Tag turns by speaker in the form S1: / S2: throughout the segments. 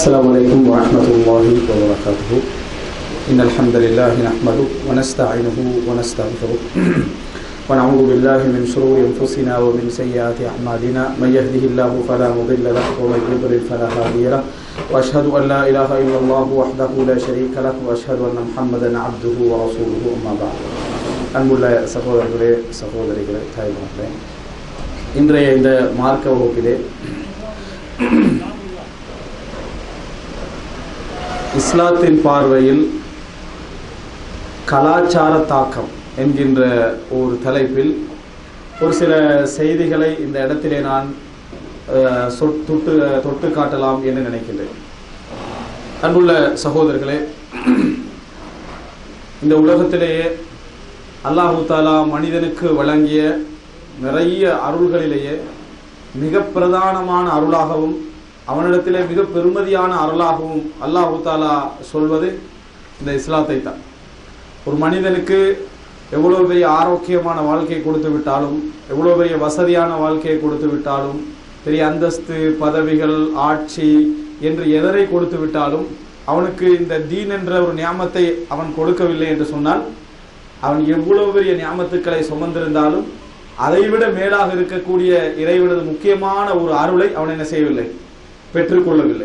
S1: السلام عليكم ورحمة الله وبركاته إن الحمد لله نحمده ونستعينه ونستغفره ونعوذ بالله من شرور أنفسنا ومن سيئات أعمالنا من يهده الله فلا مضل له ومن يضلل فلا هادي له وأشهد أن لا إله إلا الله وحده لا شريك له وأشهد أن محمدا عبده ورسوله أما بعد அன்புள்ள சகோதரர்களே சகோதரிகளே தாய்மார்களே இன்றைய இந்த மார்க்க வகுப்பிலே இஸ்லாத்தின் பார்வையில் கலாச்சார தாக்கம் என்கின்ற ஒரு தலைப்பில் ஒரு சில செய்திகளை இந்த இடத்திலே நான் அஹ், சொட்- தொட்டு தொட்டு காட்டலாம் என்று நினைக்கின்றேன் அன்புள்ள சகோதரர்களே இந்த உலகத்திலேயே அல்லாஹு தாலா மனிதனுக்கு வழங்கிய நிறைய அருள்களிலேயே மிக பிரதானமான அருளாகவும் அவனிடத்திலே மிக பெருமதியான அருளாகவும் அல்லாஹு தாலா சொல்வது இந்த இஸ்லாத்தை தான் ஒரு மனிதனுக்கு எவ்வளவு பெரிய ஆரோக்கியமான வாழ்க்கையை கொடுத்து விட்டாலும் எவ்வளவு பெரிய வசதியான வாழ்க்கையை கொடுத்து விட்டாலும் பெரிய அந்தஸ்து பதவிகள் ஆட்சி என்று எதரை கொடுத்து விட்டாலும் அவனுக்கு இந்த தீன் என்ற ஒரு நியாமத்தை அவன் கொடுக்கவில்லை என்று சொன்னால் அவன் எவ்வளவு பெரிய நியாமத்துக்களை சுமந்திருந்தாலும் அதைவிட மேலாக இருக்கக்கூடிய இறைவனது முக்கியமான ஒரு அருளை அவன் என்ன செய்யவில்லை பெற்றுக்கொள்ளவில்லை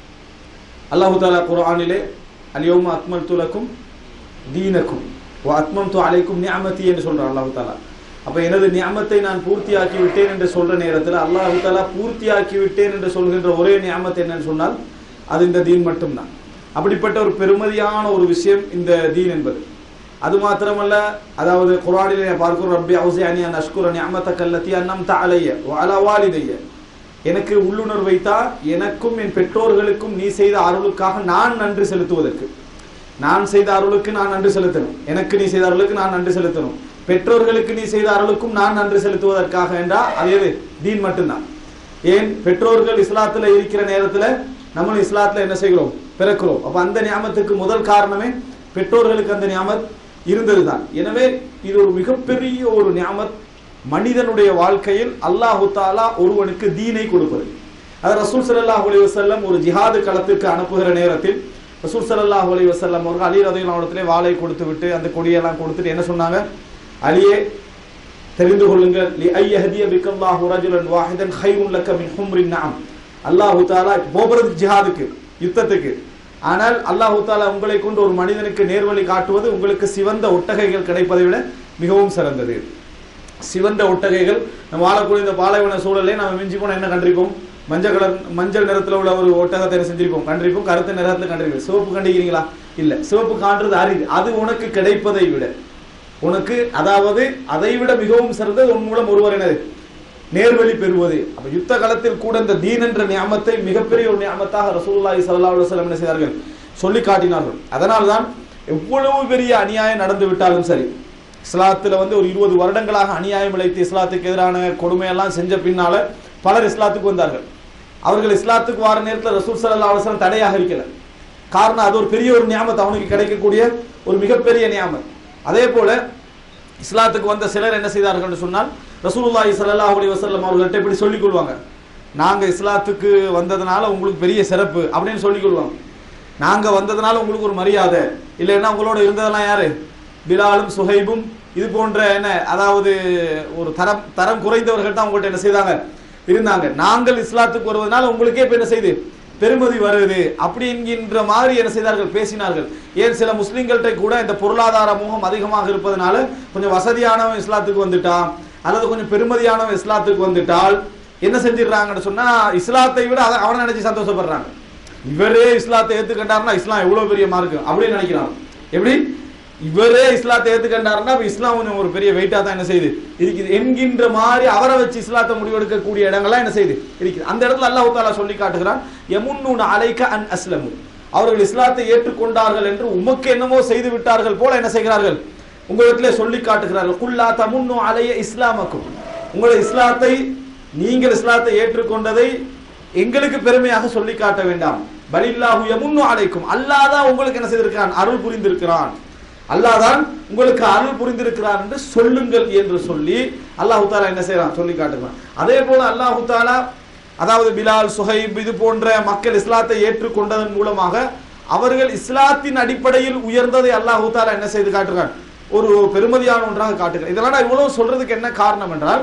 S1: அல்லாஹு தாலா குர்ஆனிலே அல்யௌம அக்மல்து லக்கும் தீனக்கும் வ அத்மம்து அலைக்கும் நிஅமதி என்று சொல்றான் அல்லாஹு தாலா அப்ப எனது நியமத்தை நான் பூர்த்தியாக்கி விட்டேன் என்று சொல்ற நேரத்தில் அல்லாஹு தாலா பூர்த்தியாக்கி விட்டேன் என்று சொல்கின்ற ஒரே நியமத் என்னன்னு சொன்னால் அது இந்த தீன் மட்டும்தான் அப்படிப்பட்ட ஒரு பெருமதியான ஒரு விஷயம் இந்த தீன் என்பது அது மாத்திரமல்ல அதாவது குர்ஆனிலே பார்க்கிறோம் ரப்பி அவுசியானி அன் அஷ்குர நிஅமத்தக அல்லதி அன்அம்த அலைய வ அலா வாலிதைய எனக்கு உள்ளுணர்வை தா எனக்கும் என் பெற்றோர்களுக்கும் நீ செய்த அருளுக்காக நான் நன்றி செலுத்துவதற்கு நான் செய்த அருளுக்கு நான் நன்றி செலுத்தணும் எனக்கு நீ செய்த அருளுக்கு நான் நன்றி செலுத்தணும் பெற்றோர்களுக்கு நீ செய்த அருளுக்கும் நான் நன்றி செலுத்துவதற்காக என்றா அது எது தீன் மட்டும்தான் ஏன் பெற்றோர்கள் இஸ்லாத்துல இருக்கிற நேரத்துல நம்மளும் இஸ்லாத்துல என்ன செய்கிறோம் பிறக்கிறோம் அப்ப அந்த ஞாபகத்துக்கு முதல் காரணமே பெற்றோர்களுக்கு அந்த ஞாபகம் இருந்ததுதான் எனவே இது ஒரு மிகப்பெரிய ஒரு ஞாபகம் மனிதனுடைய வாழ்க்கையில் அல்லாஹு தாலா ஒருவனுக்கு தீனை கொடுப்பது அது ரசூல் ஸல்லல்லாஹு அலைஹி வஸல்லம் ஒரு ஜிஹாது களத்துக்கு அனுப்புகிற நேரத்தில் ரசூல் ஸல்லல்லாஹு அலைஹி வஸல்லம் அவர்கள் அலி ரலியல்லாஹு அன்ஹு வாளை கொடுத்து விட்டு அந்த கொடியெல்லாம் கொடுத்துட்டு என்ன சொன்னாங்க அலியே தெரிந்து கொள்ளுங்கள் லி ஐயஹதிய பிக்கல்லாஹு ரஜுலன் வாஹிதன் ஹைருன் லக்க மின் ஹும்ரின் நஅம் அல்லாஹு தஆலா போகிறது ஜிஹாதுக்கு யுத்தத்துக்கு ஆனால் அல்லாஹு தஆலா உங்களை கொண்டு ஒரு மனிதனுக்கு நேர்வழி காட்டுவது உங்களுக்கு சிவந்த ஒட்டகைகள் கிடைப்பதை விட மிகவும் சிறந்தது சிவந்த ஒட்டகைகள் நம்ம வாழக்கூடிய இந்த பாலைவன சூழலே நம்ம மிஞ்சி போன என்ன கண்டிருப்போம் மஞ்சள் கலர் மஞ்சள் நிறத்துல உள்ள ஒரு ஒட்டகத்தை என்ன செஞ்சிருப்போம் கண்டிருப்போம் கருத்த நிறத்துல கண்டிருப்போம் சிவப்பு கண்டிக்கிறீங்களா இல்ல சிவப்பு காண்றது அரிது அது உனக்கு கிடைப்பதை விட உனக்கு அதாவது அதை விட மிகவும் சிறந்தது உன் மூலம் ஒருவர் என்னது நேர்வழி பெறுவது அப்ப யுத்த காலத்தில் கூட இந்த தீன் என்ற நியமத்தை மிகப்பெரிய ஒரு நியமத்தாக ரசூலுல்லாஹி ஸல்லல்லாஹு அலைஹி வஸல்லம் என்ன செய்தார்கள் சொல்லி காட்டினார்கள் அதனால்தான் எவ்வளவு பெரிய அநியாயம் நடந்து விட்டாலும் சரி இஸ்லாத்துல வந்து ஒரு இருபது வருடங்களாக அநியாயம் இழைத்து இஸ்லாத்துக்கு எதிரான கொடுமையெல்லாம் செஞ்ச பின்னால பலர் இஸ்லாத்துக்கு வந்தார்கள் அவர்கள் இஸ்லாத்துக்கு வர நேரத்தில் ரசூல் ஸல்லல்லாஹு அலைஹி வஸல்லம் தடையாக இருக்கல காரணம் அது ஒரு பெரிய ஒரு நியாமத் அவனுக்கு கிடைக்கக்கூடிய ஒரு மிகப்பெரிய நியாமத் அதே போல இஸ்லாத்துக்கு வந்த சிலர் என்ன செய்தார்கள் என்று சொன்னால் ரசூலுல்லாஹி ஸல்லல்லாஹு அலைஹி வஸல்லம் அவர்கள்ட்ட இப்படி சொல்லிக் கொள்வாங்க நாங்க இஸ்லாத்துக்கு வந்ததுனால உங்களுக்கு பெரிய சிறப்பு அப்படின்னு சொல்லிக் கொள்வாங்க நாங்க வந்ததுனால உங்களுக்கு ஒரு மரியாதை இல்லைன்னா உங்களோட இருந்ததெல்லாம் யாரு பிலாலும் சுஹைபும் இது போன்ற என்ன அதாவது ஒரு தரம் தரம் குறைந்தவர்கள் தான் உங்கள்ட்ட என்ன செய்தாங்க இருந்தாங்க நாங்கள் இஸ்லாத்துக்கு வருவதனால உங்களுக்கே இப்ப என்ன செய்து பெருமதி வருது அப்படி என்கின்ற மாதிரி என்ன செய்தார்கள் பேசினார்கள் ஏன் சில முஸ்லிம்கள்ட்ட கூட இந்த பொருளாதார மோகம் அதிகமாக இருப்பதனால கொஞ்சம் வசதியானவன் இஸ்லாத்துக்கு வந்துட்டான் அல்லது கொஞ்சம் பெருமதியானவன் இஸ்லாத்துக்கு வந்துட்டால் என்ன செஞ்சிடறாங்கன்னு சொன்னா இஸ்லாத்தை விட அதை அவனை நினைச்சு சந்தோஷப்படுறாங்க இவரே இஸ்லாத்தை ஏத்துக்கிட்டாருன்னா இஸ்லாம் எவ்வளவு பெரிய மார்க்கு அப்படின்னு நினைக்கிறாங்க எப்படி இவரே இஸ்லாத்தை ஏத்துக்கிட்டாருன்னா அப்ப இஸ்லாம் கொஞ்சம் ஒரு பெரிய வெயிட்டா தான் என்ன செய்யுது இருக்குது என்கின்ற மாதிரி அவரை வச்சு இஸ்லாத்தை முடிவெடுக்கக்கூடிய இடங்கள்லாம் என்ன செய்யுது இருக்குது அந்த இடத்துல அல்லாஹ் தாலா சொல்லி காட்டுகிறான் யமுன்னு அலைக்க அன் அஸ்லமு அவர்கள் இஸ்லாத்தை ஏற்றுக்கொண்டார்கள் என்று உமக்கு என்னமோ செய்து விட்டார்கள் போல என்ன செய்கிறார்கள் உங்களிடத்திலே சொல்லி காட்டுகிறார்கள் குல்லா தமுன்னு அலைய இஸ்லாமக்கும் உங்கள் இஸ்லாத்தை நீங்கள் இஸ்லாத்தை ஏற்றுக்கொண்டதை எங்களுக்கு பெருமையாக சொல்லி காட்ட வேண்டாம் பலில்லாஹு யமுன்னு அலைக்கும் அல்லாஹ் தான் உங்களுக்கு என்ன செய்திருக்கிறான் அருள் புரிந்திருக்கிறான் அல்லாஹ் தான் உங்களுக்கு அருள் புரிந்திருக்கிறார் என்று சொல்லுங்கள் என்று சொல்லி அல்லாஹு தாலா என்ன செய்யறான் சொல்லி காட்டுகிறான் அதே போல அல்லாஹு தாலா அதாவது பிலால் சுஹைப் இது போன்ற மக்கள் இஸ்லாத்தை ஏற்றுக்கொண்டதன் மூலமாக அவர்கள் இஸ்லாத்தின் அடிப்படையில் உயர்ந்ததை அல்லாஹு தாலா என்ன செய்து காட்டுகிறான் ஒரு பெருமதியான ஒன்றாக காட்டுகிறார் இதெல்லாம் நான் இவ்வளவு சொல்றதுக்கு என்ன காரணம் என்றால்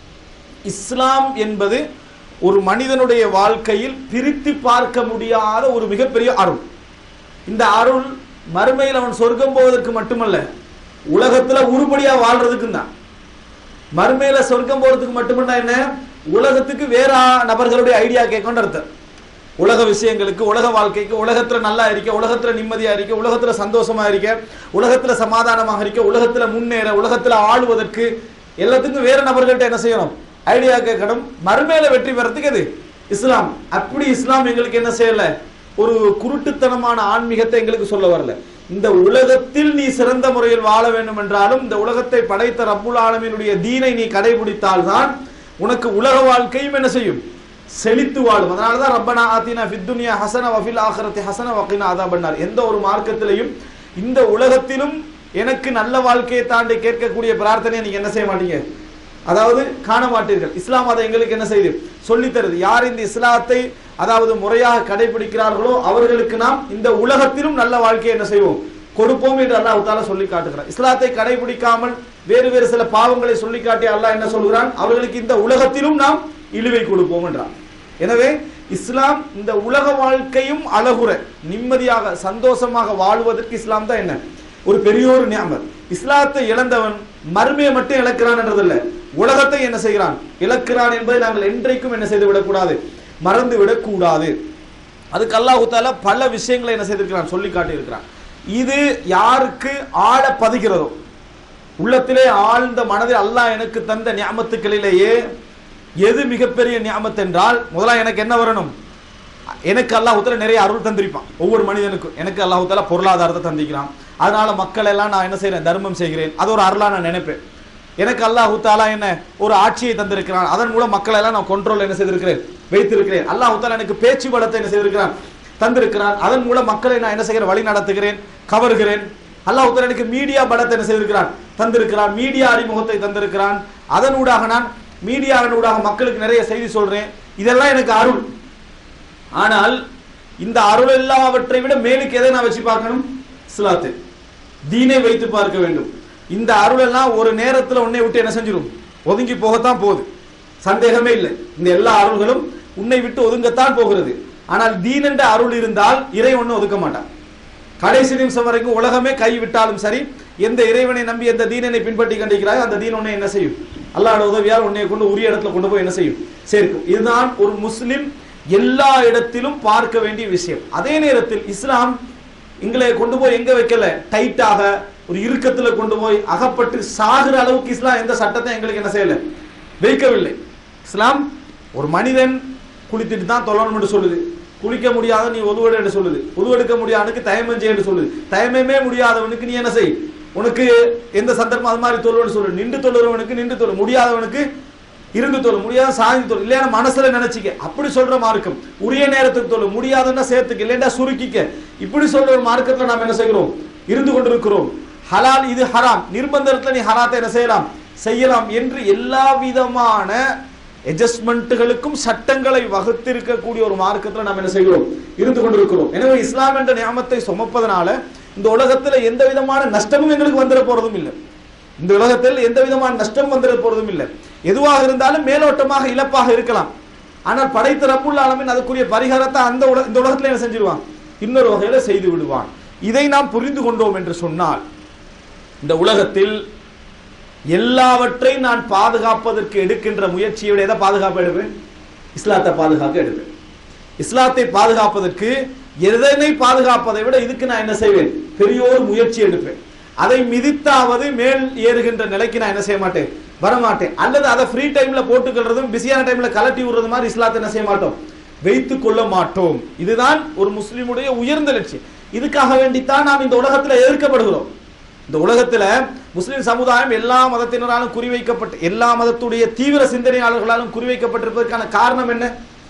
S1: இஸ்லாம் என்பது ஒரு மனிதனுடைய வாழ்க்கையில் பிரித்து பார்க்க முடியாத ஒரு மிகப்பெரிய அருள் இந்த அருள் மறுமையில் அவன் சொர்க்கம் போவதற்கு மட்டுமல்ல உலகத்துல உருப்படியா வாழ்றதுக்கும் தான் மறுமையில சொர்க்கம் போறதுக்கு மட்டுமல்ல என்ன உலகத்துக்கு வேற நபர்களுடைய ஐடியா கேட்கணும் அர்த்தம் உலக விஷயங்களுக்கு உலக வாழ்க்கைக்கு உலகத்துல நல்லா இருக்க உலகத்துல நிம்மதியா இருக்க உலகத்துல சந்தோஷமா இருக்க உலகத்துல சமாதானமாக இருக்க உலகத்துல முன்னேற உலகத்துல ஆளுவதற்கு எல்லாத்துக்கும் வேற நபர்கள்ட்ட என்ன செய்யணும் ஐடியா கேட்கணும் மறுமையில வெற்றி பெறத்துக்கு எது இஸ்லாம் அப்படி இஸ்லாம் எங்களுக்கு என்ன செய்யல ஒரு குருட்டுத்தனமான ஆன்மீகத்தை எங்களுக்கு சொல்ல வரல இந்த உலகத்தில் நீ சிறந்த முறையில் வாழ வேண்டும் என்றாலும் இந்த உலகத்தை படைத்த ரப்புல் ஆலமீனுடைய தீனை நீ கடைபிடித்தால்தான் உனக்கு உலக வாழ்க்கையும் என்ன செய்யும் செழித்து வாழும் அதனால தான் ரப்பனா ஆத்தினா ஃபித்துனியா ஹசன வஃபில் ஆஹரத்தி ஹசன வக்கினா அதா பண்ணார் எந்த ஒரு மார்க்கத்திலையும் இந்த உலகத்திலும் எனக்கு நல்ல வாழ்க்கையை தாண்டி கேட்கக்கூடிய பிரார்த்தனையை நீங்க என்ன செய்ய மாட்டீங்க அதாவது காண மாட்டீர்கள் இஸ்லாம் அதை எங்களுக்கு என்ன செய்யுது சொல்லித் தருது யார் இந்த இஸ்லாத்தை அதாவது முறையாக கடைபிடிக்கிறார்களோ அவர்களுக்கு நாம் இந்த உலகத்திலும் நல்ல வாழ்க்கையை என்ன செய்வோம் கொடுப்போம் என்று அல்லாஹ் தாலா சொல்லி காட்டுகிறார் இஸ்லாத்தை கடைபிடிக்காமல் வேறு வேறு சில பாவங்களை சொல்லி காட்டி அல்லாஹ் என்ன சொல்கிறான் அவர்களுக்கு இந்த உலகத்திலும் நாம் இழிவை கொடுப்போம் என்றான் எனவே இஸ்லாம் இந்த உலக வாழ்க்கையும் அழகுற நிம்மதியாக சந்தோஷமாக வாழ்வதற்கு இஸ்லாம் தான் என்ன ஒரு பெரிய ஒரு நியாமத் இஸ்லாத்தை இழந்தவன் மறுமையை மட்டும் இழக்கிறான் என்றதில்ல உலகத்தை என்ன செய்கிறான் இழக்கிறான் என்பதை நாங்கள் என்றைக்கும் என்ன செய்து விடக்கூடாது மறந்து விடக்கூடாது அதுக்கு அல்லாஹு தாலா பல விஷயங்களை என்ன செய்திருக்கிறான் சொல்லி காட்டியிருக்கிறான் இது யாருக்கு ஆழ பதிகிறதோ உள்ளத்திலே ஆழ்ந்த மனதில் அல்லாஹ் எனக்கு தந்த ஞாபகத்துக்களிலேயே எது மிகப்பெரிய ஞாபகத் என்றால் முதல்ல எனக்கு என்ன வரணும் எனக்கு அல்லாஹுத்தால நிறைய அருள் தந்திருப்பான் ஒவ்வொரு மனிதனுக்கும் எனக்கு அல்லாஹுத்தால பொருளாதாரத்தை தந்திக்கிறான் அதனால மக்கள் எல்லாம் நான் என்ன செய்றேன் தர்மம் செய்கிறேன் அது ஒரு அருளா நான் நினைப்பேன் எனக்கு அல்லாஹு தாலா என்ன ஒரு ஆட்சியை தந்திருக்கிறான் அதன் மூலம் மக்களை எல்லாம் நான் கண்ட்ரோல் என்ன செய்திருக்கிறேன் வைத்திருக்கிறேன் அல்லாஹு தாலா எனக்கு பேச்சு பலத்தை என்ன செய்திருக்கிறான் தந்திருக்கிறான் அதன் மூலம் மக்களை நான் என்ன செய்கிறேன் வழி நடத்துகிறேன் கவர்கிறேன் அல்லாஹ் தாலா எனக்கு மீடியா பலத்தை என்ன செய்திருக்கிறான் தந்திருக்கிறான் மீடியா அறிமுகத்தை தந்திருக்கிறான் அதனூடாக நான் மீடியாவினூடாக மக்களுக்கு நிறைய செய்தி சொல்றேன் இதெல்லாம் எனக்கு அருள் ஆனால் இந்த அருள் எல்லாவற்றை விட மேலுக்கு எதை நான் வச்சு பார்க்கணும் இஸ்லாத்தை தீனை வைத்து பார்க்க வேண்டும் இந்த அருள் எல்லாம் ஒரு நேரத்துல உன்னை விட்டு என்ன செஞ்சிடும் ஒதுங்கி போகத்தான் போகுது சந்தேகமே இல்லை இந்த எல்லா அருள்களும் உன்னை விட்டு ஒதுங்கத்தான் போகிறது ஆனால் தீன் என்ற அருள் இருந்தால் இறை ஒண்ணு ஒதுக்க மாட்டான் கடைசி நிமிஷம் வரைக்கும் உலகமே கைவிட்டாலும் சரி எந்த இறைவனை நம்பி எந்த தீனனை பின்பற்றி கண்டிக்கிறாயோ அந்த தீன் உன்னை என்ன செய்யும் அல்லாஹ்வோட உதவியால் உன்னை கொண்டு உரிய இடத்துல கொண்டு போய் என்ன செய்யும் சேர்க்கும் இதுதான் ஒரு முஸ்லிம் எல்லா இடத்திலும் பார்க்க வேண்டிய விஷயம் அதே நேரத்தில் இஸ்லாம் எங்களை கொண்டு போய் எங்க வைக்கல டைட்டாக ஒரு இறுக்கத்துல கொண்டு போய் அகப்பட்டு சாகுற அளவுக்கு இஸ்லாம் எந்த சட்டத்தை எங்களுக்கு என்ன செய்யல வைக்கவில்லை இஸ்லாம் ஒரு மனிதன் குளித்துட்டு தான் தொழணும் என்று சொல்லுது குளிக்க முடியாத நீ ஒதுவெடு என்று சொல்லுது ஒதுவெடுக்க முடியாதவனுக்கு தயமம் செய்ய என்று சொல்லுது தயமமே முடியாதவனுக்கு நீ என்ன செய் உனக்கு எந்த சந்தர்ப்பம் அது மாதிரி தொழுவன்னு சொல்லு நின்று தொழுறவனுக்கு நின்று தொழு முடியாதவனுக்கு இருந்து தொழு முடியாத சாதி தொழு இல்லையா மனசுல நினைச்சிக்க அப்படி சொல்ற மார்க்கம் உரிய நேரத்துக்கு தொழு முடியாதுன்னா சேர்த்துக்க இல்லையா சுருக்கிக்க இப்படி சொல்ற ஒரு மார்க்கத்துல நாம் என்ன செய்கிறோம் இருந்து கொண்டிருக்கிறோம் ஹலால் இது ஹராம் நிர்பந்தத்துல நீ ஹராத்தை என்ன செய்யலாம் செய்யலாம் என்று எல்லா விதமான எஜஸ்ட்மெண்ட்டுகளுக்கும் சட்டங்களை வகுத்திருக்கக்கூடிய ஒரு மார்க்கத்துல நாம் என்ன செய்கிறோம் இருந்து கொண்டிருக்கிறோம் எனவே இஸ்லாம் என்ற நியமத்தை சுமப்பதனால இந்த உலகத்துல எந்த விதமான நஷ்டமும் எங்களுக்கு வந்துட போறதும் இல்லை இந்த உலகத்தில் எந்த விதமான நஷ்டம் வந்துட போறதும் இல்லை எதுவாக இருந்தாலும் மேலோட்டமாக இழப்பாக இருக்கலாம் ஆனால் படைத்த ரப்புல் ஆலமின் அதுக்குரிய பரிகாரத்தை அந்த உல இந்த உலகத்துல என்ன செஞ்சிருவான் இன்னொரு வகையில செய்து விடுவான் இதை நாம் புரிந்து கொண்டோம் என்று சொன்னால் இந்த உலகத்தில் எல்லாவற்றையும் நான் பாதுகாப்பதற்கு எடுக்கின்ற முயற்சியை விட எதை பாதுகாப்பு எடுப்பேன் இஸ்லாத்தை பாதுகாக்க எடுப்பேன் இஸ்லாத்தை பாதுகாப்பதற்கு எதனை பாதுகாப்பதை விட இதுக்கு நான் என்ன செய்வேன் பெரிய ஒரு முயற்சி எடுப்பேன் அதை மிதித்தாவது மேல் ஏறுகின்ற நிலைக்கு நான் என்ன செய்ய மாட்டேன் வரமாட்டேன் அல்லது அதை ஃப்ரீ டைம்ல போட்டுக்கிறதும் பிஸியான டைம்ல கலட்டி விடுறது மாதிரி இஸ்லாத்தை என்ன செய்ய மாட்டோம் வைத்துக் கொள்ள மாட்டோம் இதுதான் ஒரு முஸ்லிமுடைய உயர்ந்த லட்சியம் இதுக்காக வேண்டித்தான் நாம் இந்த உலகத்தில் எதிர்க்கப்படுகிறோம் இந்த உலகத்துல முஸ்லிம் சமுதாயம் எல்லா மதத்தினராலும் குறிவைக்கப்பட்டு எல்லா மதத்துடைய தீவிர சிந்தனையாளர்களாலும் குறிவைக்கப்பட்டிருப்பதற்கான காரணம் என்ன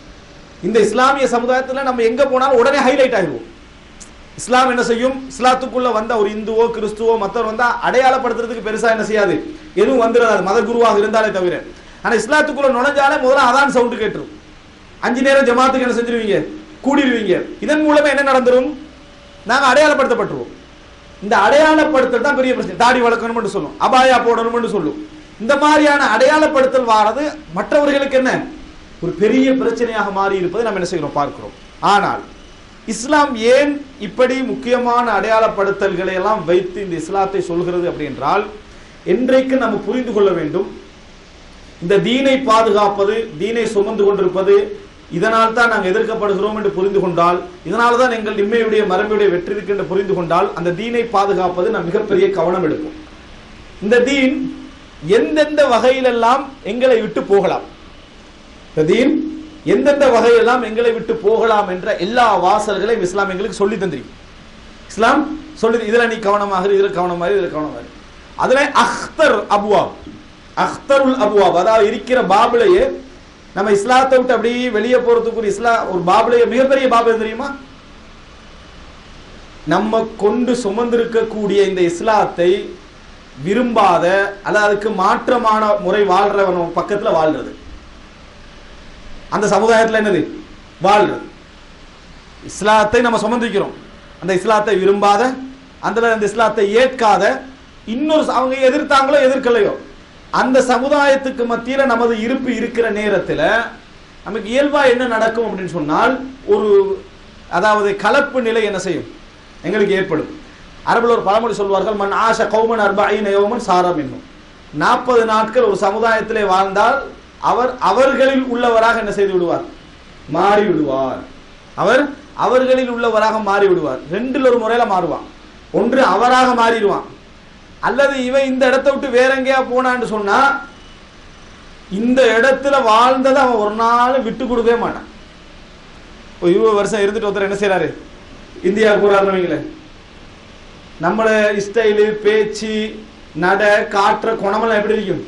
S1: இந்த இஸ்லாமிய சமுதாயத்துல நம்ம எங்க போனாலும் உடனே ஹைலைட் ஆகிடுவோம் இஸ்லாம் என்ன செய்யும் இஸ்லாத்துக்குள்ள வந்த ஒரு இந்துவோ கிறிஸ்துவோ மத்தவர் வந்தா அடையாளப்படுத்துறதுக்கு பெருசா என்ன செய்யாது எதுவும் வந்துடாது மத குருவாக இருந்தாலே தவிர ஆனா இஸ்லாத்துக்குள்ள நுழைஞ்சாலே முதல்ல அதான் சவுண்டு கேட்டுரும் அஞ்சு நேரம் ஜமாத்துக்கு என்ன செஞ்சிருவீங்க கூடிடுவீங்க இதன் மூலமா என்ன நடந்துரும் நாங்க அடையாளப்படுத்தப்பட்டுருவோம் இந்த அடையாளப்படுத்தல் தான் பெரிய பிரச்சனை தாடி வளர்க்கணும்னு சொல்லும் அபாயா போடணும்னு சொல்லும் இந்த மாதிரியான அடையாளப்படுத்தல் வாரது மற்றவர்களுக்கு என்ன ஒரு பெரிய பிரச்சனையாக மாறி இருப்பதை நம்ம என்ன செய்கிறோம் பார்க்கிறோம் ஆனால் இஸ்லாம் ஏன் இப்படி முக்கியமான அடையாளப்படுத்தல்களை எல்லாம் வைத்து இந்த இஸ்லாத்தை சொல்கிறது அப்படி என்றால் என்றைக்கு நம்ம புரிந்து கொள்ள வேண்டும் இந்த தீனை பாதுகாப்பது தீனை சுமந்து கொண்டிருப்பது இதனால் தான் நாங்கள் எதிர்க்கப்படுகிறோம் என்று புரிந்து கொண்டால் இதனால தான் எங்கள் இம்மையுடைய மரபுடைய வெற்றி இருக்கு என்று புரிந்து கொண்டால் அந்த தீனை பாதுகாப்பது நாம் மிகப்பெரிய கவனம் எடுப்போம் இந்த தீன் எந்தெந்த வகையிலெல்லாம் எங்களை விட்டு போகலாம் இந்த தீன் எந்தெந்த வகையெல்லாம் எங்களை விட்டு போகலாம் என்ற எல்லா வாசல்களையும் இஸ்லாம் எங்களுக்கு சொல்லி தந்திருக்கு இஸ்லாம் சொல்லி இதுல நீ கவனமாக இரு, இதுல கவனமாக இரு, இதுல கவனமாக இரு. அதுல அख्तर அபுவாப் அख्तருல் அபுவாப் அதாவது இருக்கிற பாபிலேயே நம்ம இஸ்லாத்தை விட்டு அப்படியே வெளியே போறதுக்கு ஒரு இஸ்லா ஒரு பாபிலேயே மிகப்பெரிய பாபு எது தெரியுமா நம்ம கொண்டு சுமந்திருக்கக்கூடிய இந்த இஸ்லாத்தை விரும்பாத அல்லது அதுக்கு மாற்றமான முறை வாழ்றவன் பக்கத்துல வாழ்றது அந்த சமுதாயத்துல என்னது வாழ்றது இஸ்லாத்தை நம்ம சுமந்திக்கிறோம் அந்த இஸ்லாத்தை விரும்பாத அந்த அந்த இஸ்லாத்தை ஏற்காத இன்னொரு ச- அவங்க எதிர்த்தாங்களோ எதிர்க்கலையோ அந்த சமுதாயத்துக்கு மத்தியில நமது இருப்பு இருக்கிற நேரத்துல நமக்கு இயல்பா என்ன நடக்கும் அப்படின்னு சொன்னால் ஒரு அதாவது கலப்பு நிலை என்ன செய்யும் எங்களுக்கு ஏற்படும் அரபுல ஒரு பழமொழி சொல்வார்கள் மன் ஆஷ கௌமன் அர்பாயின் யோமன் சாரம் என்னும் நாற்பது நாட்கள் ஒரு சமுதாயத்திலே வாழ்ந்தால் அவர் அவர்களில் உள்ளவராக என்ன செய்து விடுவார் மாறி விடுவார் அவர் அவர்களில் உள்ளவராக மாறி விடுவார் ரெண்டுல ஒரு முறையில மாறுவான் ஒன்று அவராக மாறிடுவான் அல்லது இவன் இந்த இடத்தை விட்டு வேற எங்கேயா போனான்னு சொன்னா இந்த இடத்துல வாழ்ந்ததை அவன் ஒரு நாள் விட்டு கொடுக்கவே மாட்டான் ஒரு இருபது வருஷம் இருந்துட்டு ஒருத்தர் என்ன செய்றாரு இந்தியா போறாருன்னு வைங்களேன் நம்மள ஸ்டைலு பேச்சு நட காற்ற குணமெல்லாம் எப்படி இருக்கும்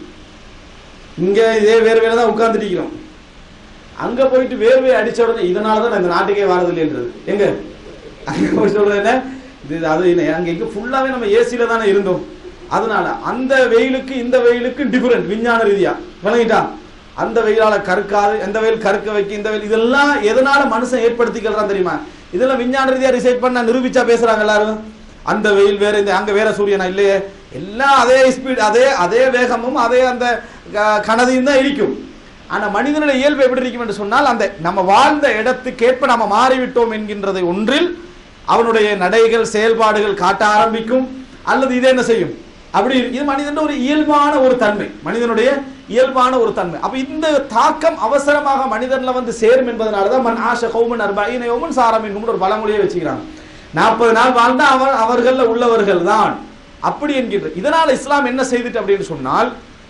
S1: இங்க இதே வேறு வேலை தான் உட்கார்ந்துட்டு இருக்கிறோம் அங்க போயிட்டு வேர்வை அடிச்ச உடனே இதனால தான் நான் இந்த நாட்டுக்கே வரது இல்லைன்றது எங்க அங்க போய் சொல்றது என்ன இது அது இல்லை அங்க இங்க ஃபுல்லாவே நம்ம ஏசில தானே இருந்தோம் அதனால அந்த வெயிலுக்கு இந்த வெயிலுக்கு டிஃபரெண்ட் விஞ்ஞான ரீதியா விளங்கிட்டா அந்த வெயிலால கருக்காது எந்த வெயில் கருக்க வைக்க இந்த வெயில் இதெல்லாம் எதனால மனுஷன் ஏற்படுத்திக்கிறான் தெரியுமா இதெல்லாம் விஞ்ஞான ரீதியா ரிசர்ச் பண்ண நிரூபிச்சா பேசுறாங்க எல்லாரும் அந்த வெயில் வேற இந்த அங்க வேற சூரியனா இல்லையே எல்லாம் அதே ஸ்பீட் அதே அதே வேகமும் அதே அந்த க- கனதியும் தான் இருக்கும் ஆனா மனிதனுடைய இயல்பு எப்படி இருக்கும் என்று சொன்னால் அந்த நம்ம வாழ்ந்த இடத்துக்கேற்ப நம்ம மாறிவிட்டோம் என்கின்றதை ஒன்றில் அவனுடைய நடைகள் செயல்பாடுகள் காட்ட ஆரம்பிக்கும் அல்லது இது என்ன செய்யும் அப்படி இரு- இது மனிதன் ஒரு இயல்பான ஒரு தன்மை மனிதனுடைய இயல்பான ஒரு தன்மை அப்ப இந்த தாக்கம் அவசரமாக மனிதன்ல வந்து சேரும் என்பதனால தான் மன் ஆஷ கௌமன் அர்பாயின யௌமன் சாரம் என்னும் ஒரு பழமொழியை வச்சுக்கிறாங்க நாற்பது நாள் வாழ்ந்தா அவர் அவர்கள்ல உள்ளவர்கள் தான் அப்படி என்கின்ற இதனால இஸ்லாம் என்ன செய்துட்டு அப்படின்னு சொன்னால்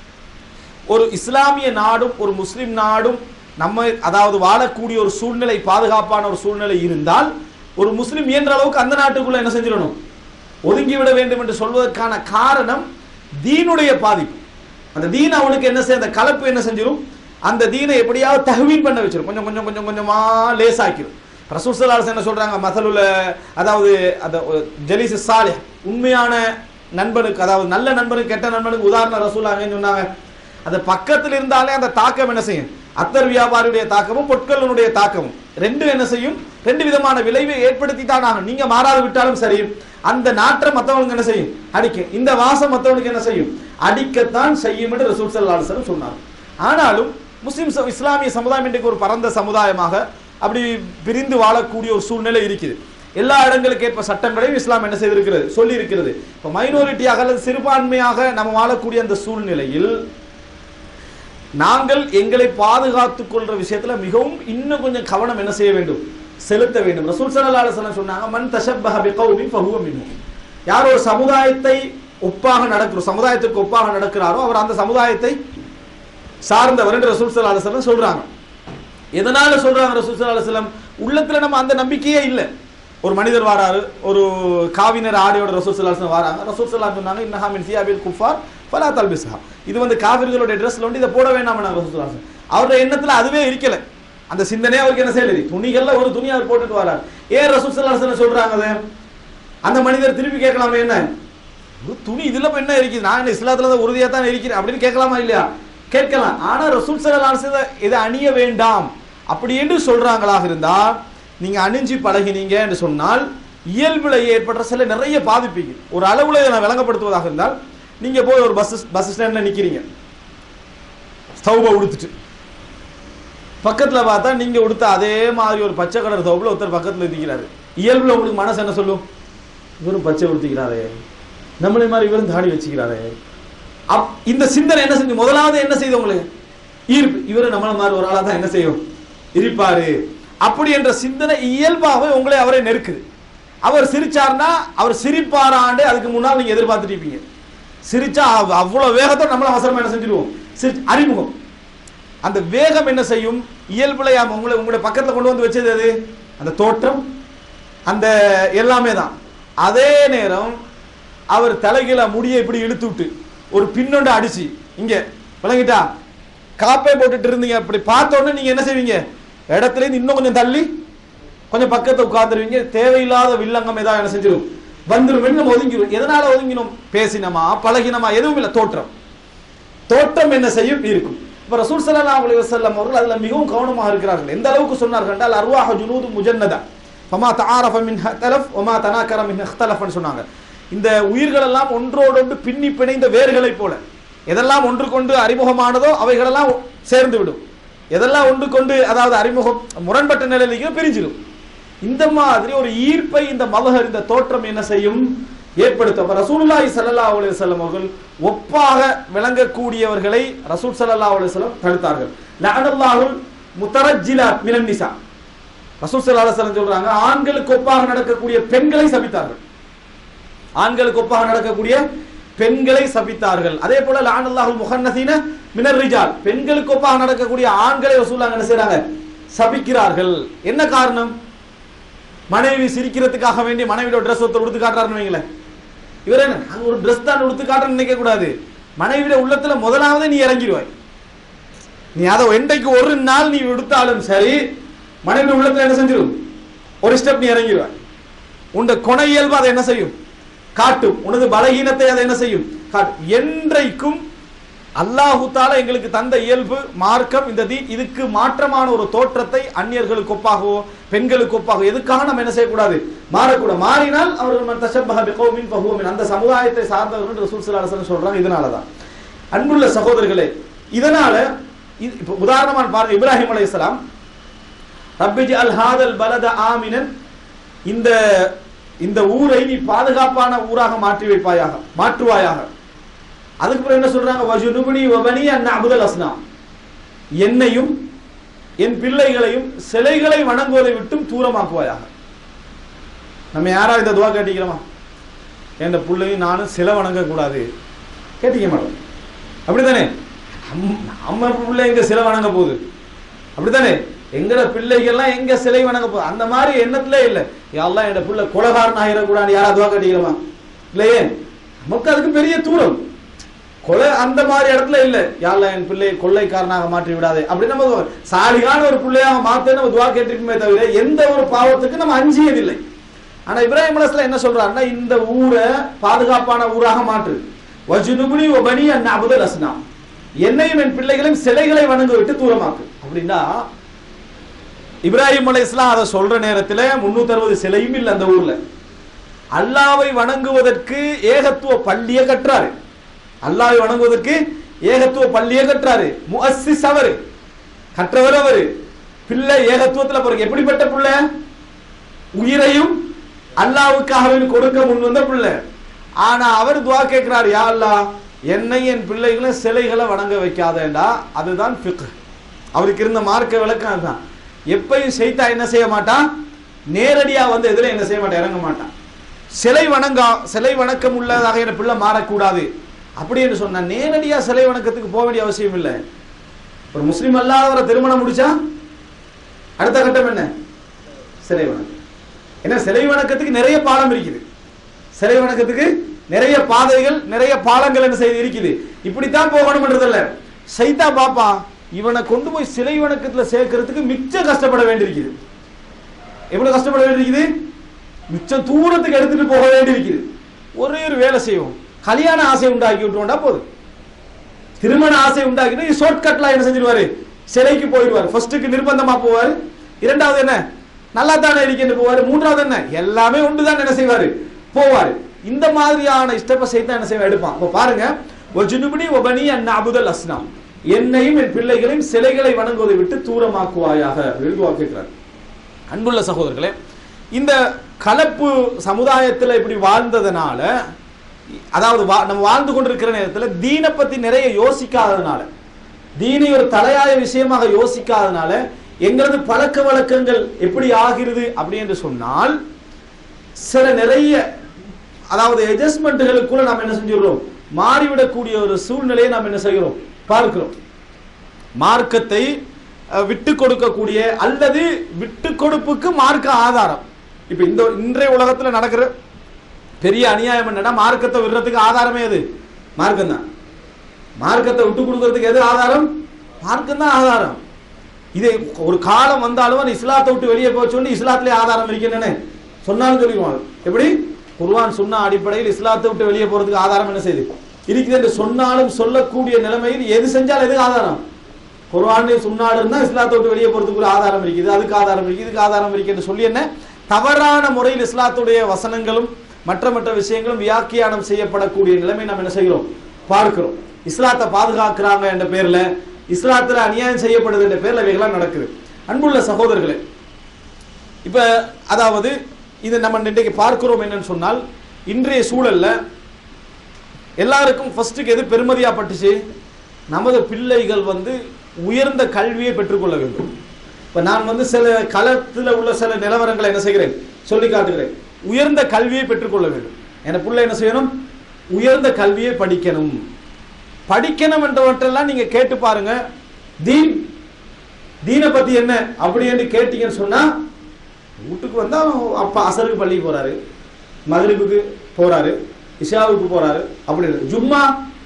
S1: ஒரு இஸ்லாமிய நாடும் ஒரு முஸ்லிம் நாடும் நம்ம அதாவது வாழக்கூடிய ஒரு சூழ்நிலை பாதுகாப்பான ஒரு சூழ்நிலை இருந்தால் ஒரு முஸ்லிம் இயன்ற அளவுக்கு அந்த நாட்டுக்குள்ள என்ன செஞ்சிடணும் ஒதுங்கி விட வேண்டும் என்று சொல்வதற்கான காரணம் தீனுடைய பாதிப்பு அந்த தீன் அவனுக்கு என்ன செய்ய அந்த கலப்பு என்ன செஞ்சிடும் அந்த தீனை எப்படியாவது தஹ்வீன் பண்ண வச்சிரும் கொஞ்சம் கொஞ்சம் கொஞ்சம் கொஞ்சமா லேசாக்கிடும் ரசூல் ஸல்லல்லாஹு அலைஹி வஸல்லம் என்ன சொல்றாங்க மசலுல அதாவது அந்த ஜலீஸ் சாலிஹ் உண்மையான நண்பனுக்கு அதாவது நல்ல நண்பனுக்கு கெட்ட நண்பனுக்கு உதாரணம் ரசூலாங்கன்னு சொன்னாங்க அந்த பக்கத்தில் இருந்தாலே அந்த தாக்கம் என்ன செய்யும் அத்தர் வியாபாரியுடைய தாக்கமும் பொற்கொள்ளனுடைய தாக்கமும் ரெண்டும் என்ன செய்யும் ரெண்டு விதமான விளைவை ஏற்படுத்தி தான் ஆகும் நீங்க மாறாது விட்டாலும் சரி அந்த நாற்றம் மத்தவங்களுக்கு என்ன செய்யும் அடிக்கும் இந்த வாசம் மத்தவங்களுக்கு என்ன செய்யும் அடிக்கத்தான் செய்யும் என்று ரசூல் ஸல்லல்லாஹு அலைஹி வஸல்லம் சொன்னார் ஆனாலும் முஸ்லிம் ச- இஸ்லாமிய சமுதாயம் இன்றைக்கு ஒரு பரந்த சமுதாயமாக அப்படி பிரிந்து வாழக்கூடிய ஒரு சூழ்நிலை இருக்குது எல்லா இடங்களுக்கு ஏற்ப சட்டங்களையும் இஸ்லாம் என்ன செய்திருக்கிறது சொல்லி இருக்கிறது இப்போ மைனாரிட்டியாக அல்லது சிறுபான்மையாக நம்ம வாழக்கூடிய அந்த சூழ்நிலையில் நாங்கள் எங்களை பாதுகாத்துக் கொள்ற விஷயத்துல மிகவும் இன்னும் கொஞ்சம் கவனம் என்ன செய்ய வேண்டும் செலுத்த வேண்டும் ரசூல் ஸல்லல்லாஹு அலைஹி வஸல்லம் சொன்னாங்க மன் தஷப்பஹ பிகௌமின் ஃபஹுவ மின்ஹும் யார் ஒரு சமுதாயத்தை ஒப்பாக நடக்கிற சமுதாயத்துக்கு ஒப்பாக நடக்கிறாரோ அவர் அந்த சமுதாயத்தை சார்ந்தவர் என்று ரசூல் ஸல்லல்லாஹு அலைஹி வஸல்லம் சொல்றாங்க எதனால சொல்றாங்க ரசூல் ஸல்லல்லாஹு அலைஹி வஸல்லம் உள்ளத்துல நம்ம அந்த நம்பிக்கையே இல்லை ஒரு மனிதர் வாராரு ஒரு காவினர் ஆடையோட ரசூல் ஸல்லல்லாஹு அலைஹி வஸல்லம் வராங்க ரசூல் ஸல்லல்லாஹு அலைஹி வஸல்லம் சொன்னாங்க இன்னஹா மின் சியாபில் குஃபார் ஃபலா தல்பிஸ்ஹா இது வந்து காவிர்களுடைய ட்ரெஸ்ல வந்து இதை போட வேண்டாம் ரசூல் ஸல்லல்லாஹு அலைஹி வஸல்லம் அவருடைய எண்ணத்துல அதுவே இருக்கல அந்த சிந்தனையே அவருக்கு என்ன செய்யல துணிகள்ல ஒரு துணி அவர் போட்டுட்டு வரார் ஏன் ரசூல் ஸல்லல்லாஹு அலைஹி வஸல்லம் சொல்றாங்க அதை அந்த மனிதர் திருப்பி கேட்கலாமே என்ன ஒரு துணி இதுல இப்ப என்ன இருக்குது நான் என்ன இஸ்லாத்துல தான் உறுதியா தான் இருக்கிறேன் அப்படின்னு கேட்கலாமா இல்லையா கேட்கலாம் ஆனா ரசூல் ஸல்லல்லாஹு அலைஹி வஸல்லம் இதை அணிய வேண்டாம் அப்படி என்று சொல்றாங்களாக இருந்தால் நீங்க அணிஞ்சு பழகினீங்க என்று சொன்னால் இயல்புல ஏற்படுற சில நிறைய பாதிப்பீங்க ஒரு அளவுல இதை நான் விளங்கப்படுத்துவதாக இருந்தால் நீங்க போய் ஒரு பஸ் பஸ் ஸ்டாண்ட்ல நிக்கிறீங்க ஸ்டவ்வை உடுத்துட்டு பக்கத்துல பார்த்தா நீங்க உடுத்த அதே மாதிரி ஒரு பச்சை கலர் தோப்புல ஒருத்தர் பக்கத்துல இருக்கிறாரு இயல்புல உங்களுக்கு மனசு என்ன சொல்லும் இவரும் பச்சை உடுத்திக்கிறாரே நம்மளே மாதிரி இவரும் தாடி வச்சுக்கிறாரே அப் இந்த சிந்தனை என்ன செஞ்சு முதலாவது என்ன செய்து உங்களுக்கு ஈர்ப்பு இவரு நம்மள மாதிரி ஒரு ஆளா தான் என்ன செய்யும் இருப்பாரு அப்படி என்ற சிந்தனை இயல்பாகவே உங்களை அவரை நெருக்குது அவர் சிரிச்சார்னா அவர் சிரிப்பாராண்டு அதுக்கு முன்னால் நீங்க எதிர்பார்த்துட்டு இருப்பீங்க சிரிச்சா அவ்- அவ்வளவு வேகத்தோட நம்மள அவசரமா என்ன செஞ்சிருவோம் சிரி அறிமுகம் அந்த வேகம் என்ன செய்யும் இயல்புல யாம் உங்களை உங்களுடைய பக்கத்துல கொண்டு வந்து வச்சது எது அந்த தோற்றம் அந்த எல்லாமே தான் அதே நேரம் அவர் தலைகீழ முடியை இப்படி இழுத்து விட்டு ஒரு பின்னொண்டு அடிச்சு இங்க விளங்கிட்டா காப்பை போட்டுட்டு இருந்தீங்க அப்படி பார்த்த உடனே நீங்க என்ன செய்வீங்க இடத்துல இருந்து இன்னும் கொஞ்சம் தள்ளி கொஞ்சம் பக்கத்தை உட்கார்ந்துருவீங்க தேவையில்லாத வில்லங்கம் ஏதாவது என்ன செஞ்சிடும் வந்துரும் நம்ம ஒதுங்கிடும் எதனால ஒதுங்கினோம் பேசினமா பழகினமா எதுவும் இல்லை தோற்றம் தோற்றம் என்ன செய்யும் இருக்கும் இப்ப ரசூல் ஸல்லல்லாஹு அலைஹி வஸல்லம் அவர்கள் அதுல மிகவும் கவனமாக இருக்கிறார்கள் எந்த அளவுக்கு சொன்னார்கள் என்றால் அர்வாஹ ஜுனூது முஜன்னதா ஃபமா தஆரஃப மின் தலஃப் வமா தனாக்கர மின் இഖ்தலஃப்னு சொன்னாங்க இந்த உயிர்கள் எல்லாம் ஒன்றோடொன்று பின்னி பிணைந்த வேர்களைப் போல எதெல்லாம் ஒன்று கொண்டு அறிமுகமானதோ அவைகளெல்லாம் சேர்ந்து விடும் எதெல்லாம் ஒன்று கொண்டு அதாவது அறிமுகம் முரண்பட்ட நிலையிலேயே பிரிஞ்சிடும் இந்த மாதிரி ஒரு ஈர்ப்பை இந்த மலகர் இந்த தோற்றம் என்ன செய்யும் ஏற்படுத்தும் அப்ப ரசூலுல்லாஹி ஸல்லல்லாஹு அலைஹி வஸல்லம் அவர்கள் ஒப்பாக விளங்கக்கூடியவர்களை ரசூல் ஸல்லல்லாஹு அலைஹி வஸல்லம் தடுத்தார்கள் லஅனல்லாஹுல் முத்தரஜ்ஜிலாத் மினன் நிசா ரசூல் ஸல்லல்லாஹு அலைஹி வஸல்லம் சொல்றாங்க ஆண்களுக்கு ஒப்பாக நடக்கக்கூடிய பெண்களை சபித்தார்கள் ஆண்களுக்கு ஒப்பாக நடக்கக்கூடிய பெண்களை சபித்தார்கள் அதே போல லானல்லாஹுல் முஹன்னதீன மினர் ரிஜால் பெண்களுக்கு ஒப்பாக நடக்கக்கூடிய ஆண்களை ரசூலுல்லாஹ் என்ன செய்றாங்க சபிக்கிறார்கள் என்ன காரணம் மனைவி சிரிக்கிறதுக்காக வேண்டி மனைவியோட ட்ரெஸ் ஒருத்தர் உடுத்து காட்டுறாருன்னு வைங்களேன் இவர் என்ன நாங்க ஒரு ட்ரெஸ் தான் உடுத்து காட்டுறேன்னு நினைக்க கூடாது மனைவியோட உள்ளத்துல முதலாவது நீ இறங்கிடுவாய் நீ அதை என்றைக்கு ஒரு நாள் நீ விடுத்தாலும் சரி மனைவி உள்ளத்துல என்ன செஞ்சிடும் ஒரு ஸ்டெப் நீ இறங்கிடுவாய் உண்ட கொண இயல்பு அதை என்ன செய்யும் காட்டும் உனது பலகீனத்தை அதை என்ன செய்யும் காட்டும் என்றைக்கும் அல்லாஹு தாலா எங்களுக்கு தந்த இயல்பு மார்க்கம் இந்த தீன் இதுக்கு மாற்றமான ஒரு தோற்றத்தை அந்நியர்களுக்கு ஒப்பாகவோ பெண்களுக்கு ஒப்பாகவோ எதுக்காக நம்ம என்ன செய்யக்கூடாது மாறக்கூடாது மாறினால் அவர்கள் மன் தஷப்பஹ பிகௌமின் ஃபஹுவ மின். அந்த சமுதாயத்தை சார்ந்தவர்கள் ரசூல் ஸல்லல்லாஹு அலைஹி வஸல்லம் சொல்றாங்க இதனால தான் அன்புள்ள சகோதரர்களே இதனால இது- இப்ப உதாரணமா பாருங்க இப்ராஹிம் அலைஹிஸ்ஸலாம் ரப்பிஜ் அல் ஹாதல் பலத ஆமினன் இந்த இந்த ஊரை நீ பாதுகாப்பான ஊராக மாற்றி வைப்பாயாக மாற்றுவாயாக அதுக்கு பிறகு என்ன சொல்றாங்க வஜுனுபுனி வபனி அன் அபுதல் அஸ்னாம் என்னையும் என் பிள்ளைகளையும் சிலைகளை வணங்குவதை விட்டும் தூரமாக்குவாயாக நம்ம யாரா இந்த துவா கேட்டிக்கிறோமா என் பிள்ளையும் நானும் சிலை வணங்க கூடாது கேட்டிக்க மாட்டோம் அப்படித்தானே நம்ம- நம்ம பிள்ளை எங்க சிலை வணங்க போகுது அப்படித்தானே எங்கட பிள்ளைகள்லாம் எங்க சிலை வணங்க போகுது அந்த மாதிரி எண்ணத்திலே இல்லை யாரெல்லாம் என் பிள்ளை கொலகாரன் ஆகிடக்கூடாது யாராவது துவா கட்டிக்கிறோமா இல்லையே நமக்கு அதுக்கு பெரிய தூரம் கொலை அந்த மாதிரி இடத்துல இல்ல யாரெல்லாம் என் பிள்ளை கொள்ளைக்காரனாக மாற்றி விடாதே அப்படி நம்ம சாலிகான ஒரு பிள்ளையாக மாத்த நம்ம துவா கேட்டிருக்குமே தவிர எந்த ஒரு பாவத்துக்கு நம்ம அஞ்சியதில்லை ஆனா இப்ராஹிம் அலைஹிஸ்ஸலாம் என்ன சொல்றாருன்னா இந்த ஊரை பாதுகாப்பான ஊராக மாற்று வஜுனுபுனி வபனி அன் அபுதல் அஸ்னாம் என்னையும் என் பிள்ளைகளையும் சிலைகளை வணங்க விட்டு தூரமாக்கு அப்படின்னா இப்ராஹிம் அலைஹிஸ்ஸலாம் அதை சொல்ற நேரத்துல முன்னூத்தி அறுபது சிலையும் இல்லை அந்த ஊர்ல அல்லாவை வணங்குவதற்கு ஏகத்துவ பள்ளியை கட்டுறாரு அல்லாவை வணங்குவதற்கு ஏகத்துவ பள்ளியை கட்டுறாரு முஅஸ்ஸிஸ் அவரு கற்றவர் அவரு பிள்ளை ஏகத்துவத்துல பிறகு எப்படிப்பட்ட பிள்ளை உயிரையும் அல்லாவுக்காக வேண்டி கொடுக்க முன் வந்த பிள்ளை ஆனா அவர் துவா கேட்கிறார் யா அல்லாஹ் என்னை என் பிள்ளைகளை சிலைகளை வணங்க வைக்காதேண்டா அதுதான் ஃபிக்ஹ் அவருக்கு இருந்த மார்க்க விளக்கம் அதுதான் எப்பயும் செய்தா என்ன செய்ய மாட்டான் நேரடியா வந்து எதிர என்ன செய்ய மாட்டான் இறங்க மாட்டான் சிலை வணங்க சிலை வணக்கம் உள்ளதாக என் பிள்ளை மாறக்கூடாது அப்படின்னு சொன்னா நேரடியா சிலை வணக்கத்துக்கு போக வேண்டிய அவசியம் இல்லை ஒரு முஸ்லீம் அல்லாதவரை திருமணம் முடிச்சா அடுத்த கட்டம் என்ன சிலை வணக்கம் ஏன்னா சிலை வணக்கத்துக்கு நிறைய பாலம் இருக்குது சிலை வணக்கத்துக்கு நிறைய பாதைகள் நிறைய பாலங்கள் என்ன செய்து இருக்குது இப்படித்தான் போகணும்ன்றதில்ல சைத்தா பாப்பா இவனை கொண்டு போய் சிலை வணக்கத்துல சேர்க்கறதுக்கு மிச்சம் கஷ்டப்பட வேண்டியிருக்குது எவ்வளவு கஷ்டப்பட வேண்டியிருக்குது மிச்சம் தூரத்துக்கு எடுத்துட்டு போக வேண்டியிருக்குது ஒரே ஒரு வேலை செய்வோம் கல்யாண ஆசை உண்டாக்கி விட்டுவோம்டா போதும் திருமண ஆசை உண்டாக்கிட்டு ஷார்ட் கட்ல என்ன செஞ்சிருவாரு சிலைக்கு போயிடுவார் ஃபர்ஸ்ட்டுக்கு நிர்பந்தமா போவார் இரண்டாவது என்ன நல்லா தானே இருக்கேன்னு போவார் மூன்றாவது என்ன எல்லாமே உண்டு தான் என்ன செய்வாரு போவார் இந்த மாதிரியான இஷ்டப்ப செய்து என்ன செய்வார் எடுப்பான் அப்ப பாருங்க ஒரு ஜுனுபுனி ஒபனி அன் அபுதல் அஸ்னாம் என்னையும் என் பிள்ளைகளையும் சிலைகளை வணங்குவதை விட்டு தூரமாக்குவாயாக எழுதுவா கேட்கிறார் அன்புள்ள சகோதரர்களே இந்த கலப்பு சமுதாயத்தில் இப்படி வாழ்ந்ததுனால அதாவது வா- நம்ம வாழ்ந்து கொண்டிருக்கிற நேரத்தில் தீனை பத்தி நிறைய யோசிக்காததுனால தீனை ஒரு தலையாய விஷயமாக யோசிக்காததுனால எங்களது பழக்க வழக்கங்கள் எப்படி ஆகிறது அப்படி என்று சொன்னால் சில நிறைய அதாவது அட்ஜஸ்ட்மெண்ட்டுகளுக்குள்ள நாம் என்ன செஞ்சிடுறோம் மாறிவிடக்கூடிய ஒரு சூழ்நிலையை நாம் என்ன செய்கிறோம் பார்க்கிறோம் மார்க்கத்தை அஹ், விட்டு கொடுக்கக்கூடிய அல்லது விட்டு கொடுப்புக்கு மார்க்க ஆதாரம் இப்ப இந்த இன்றைய உலகத்துல நடக்கிற பெரிய அநியாயம் என்னன்னா மார்க்கத்தை விடுறதுக்கு ஆதாரமே எது மார்க்கம் தான் மார்க்கத்தை விட்டு கொடுக்கறதுக்கு எது ஆதாரம் மார்க்கம் தான் ஆதாரம் இது ஒரு காலம் வந்தாலும் அந்த இஸ்லாத்தை விட்டு வெளியே போக சொல்லி இஸ்லாத்திலே ஆதாரம் இருக்குன்னு சொன்னாலும் சொல்லிடுவாங்க எப்படி குர்ஆன் சொன்ன அடிப்படையில் இஸ்லாத்தை விட்டு வெளியே போறதுக்கு ஆதாரம் என்ன செய்யுது இருக்குது என்று சொன்னாலும் சொல்லக்கூடிய நிலைமையில் எது செஞ்சால் எதுக்கு ஆதாரம் குர்ஆனே சுன்னாடு இருந்தா இஸ்லாத்தை விட்டு வெளியே போறதுக்கு ஒரு ஆதாரம் இருக்குது அதுக்கு ஆதாரம் இருக்குது இதுக்கு ஆதாரம் இருக்கு என்று சொல்லி என்ன தவறான முறையில் இஸ்லாத்துடைய வசனங்களும் மற்ற மற்ற விஷயங்களும் வியாக்கியானம் செய்யப்படக்கூடிய நிலைமை நாம் என்ன செய்கிறோம் பார்க்கிறோம் இஸ்லாத்தை பாதுகாக்கிறாங்க என்ற பேர்ல இஸ்லாத்துல அநியாயம் செய்யப்படுது என்ற பேர்ல இவைகளாம் நடக்குது அன்புள்ள சகோதரர்களே இப்ப அதாவது இது நம்ம இன்றைக்கு பார்க்கிறோம் என்னன்னு சொன்னால் இன்றைய சூழல்ல எல்லாருக்கும் ஃபர்ஸ்ட்டுக்கு எது பெருமதியா பட்டுச்சு நமது பிள்ளைகள் வந்து உயர்ந்த கல்வியை பெற்றுக்கொள்ள வேண்டும் இப்ப நான் வந்து சில களத்துல உள்ள சில நிலவரங்களை என்ன செய்கிறேன் சொல்லி காட்டுகிறேன் உயர்ந்த கல்வியை பெற்றுக்கொள்ள வேண்டும் என் பிள்ளை என்ன செய்யணும் உயர்ந்த கல்வியை படிக்கணும் படிக்கணும் என்றவற்றெல்லாம் நீங்க கேட்டு பாருங்க தீன் தீனை பத்தி என்ன அப்படி என்று கேட்டீங்கன்னு சொன்னா வீட்டுக்கு வந்தா அப்பா அசருக்கு பள்ளிக்கு போறாரு மகரிபுக்கு போறாரு இஷாவுக்கு போறாரு அப்படி இல்லை. ஜும்மா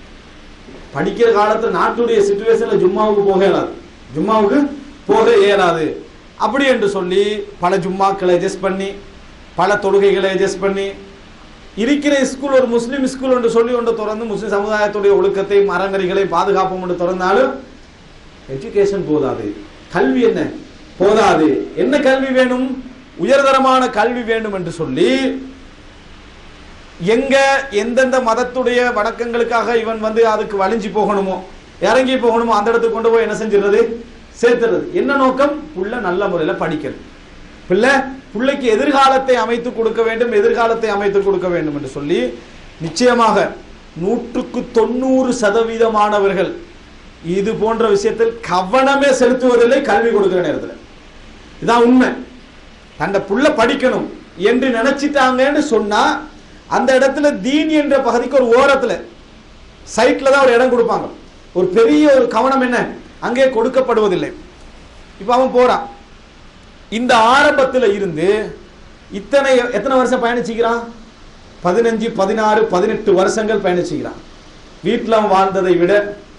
S1: படிக்கிற காலத்துல நாட்டுடைய சுச்சுவேஷன்ல ஜும்மாவுக்கு போக இயலாது ஜும்மாவுக்கு போக இயலாது அப்படி என்று சொல்லி பல ஜும்மாக்களை அட்ஜஸ்ட் பண்ணி பல தொழுகைகளை அட்ஜஸ்ட் பண்ணி இருக்கிற ஸ்கூல் ஒரு முஸ்லீம் ஸ்கூல் என்று சொல்லி ஒன்று திறந்து முஸ்லிம் சமுதாயத்துடைய ஒழுக்கத்தையும் அறநெறிகளை பாதுகாப்போம் என்று திறந்தாலும் எஜுகேஷன் போதாது கல்வி என்ன போதாது என்ன கல்வி வேணும் உயர்தரமான கல்வி வேண்டும் என்று சொல்லி எங்க எந்தெந்த மதத்துடைய வணக்கங்களுக்காக இவன் வந்து அதுக்கு வலிஞ்சு போகணுமோ இறங்கி போகணுமோ அந்த இடத்துக்கு கொண்டு போய் என்ன செஞ்சிடுறது சேர்த்துறது என்ன நோக்கம் புள்ள நல்ல முறையில படிக்கணும் பிள்ளை பிள்ளைக்கு எதிர்காலத்தை அமைத்து கொடுக்க வேண்டும் எதிர்காலத்தை அமைத்து கொடுக்க வேண்டும் என்று சொல்லி நிச்சயமாக நூற்றுக்கு தொண்ணூறு சதவீதமானவர்கள் இது போன்ற விஷயத்தில் கவனமே செலுத்துவதில்லை கல்வி கொடுக்கிற நேரத்தில் இதான் உண்மை அந்த புள்ள படிக்கணும் என்று நினைச்சிட்டாங்கன்னு சொன்னா அந்த இடத்துல தீன் என்ற பகுதிக்கு ஒரு ஓரத்துல சைட்ல தான் ஒரு இடம் கொடுப்பாங்க ஒரு பெரிய ஒரு கவனம் என்ன அங்கே கொடுக்கப்படுவதில்லை இப்போ அவன் போறான் இந்த ஆரம்பத்துல இருந்து இத்தனை எத்தனை வருஷம் பயணிச்சுக்கிறான் பதினஞ்சு பதினாறு பதினெட்டு வருஷங்கள் பயணிச்சுக்கிறான் வீட்டில் அவன் வாழ்ந்ததை விட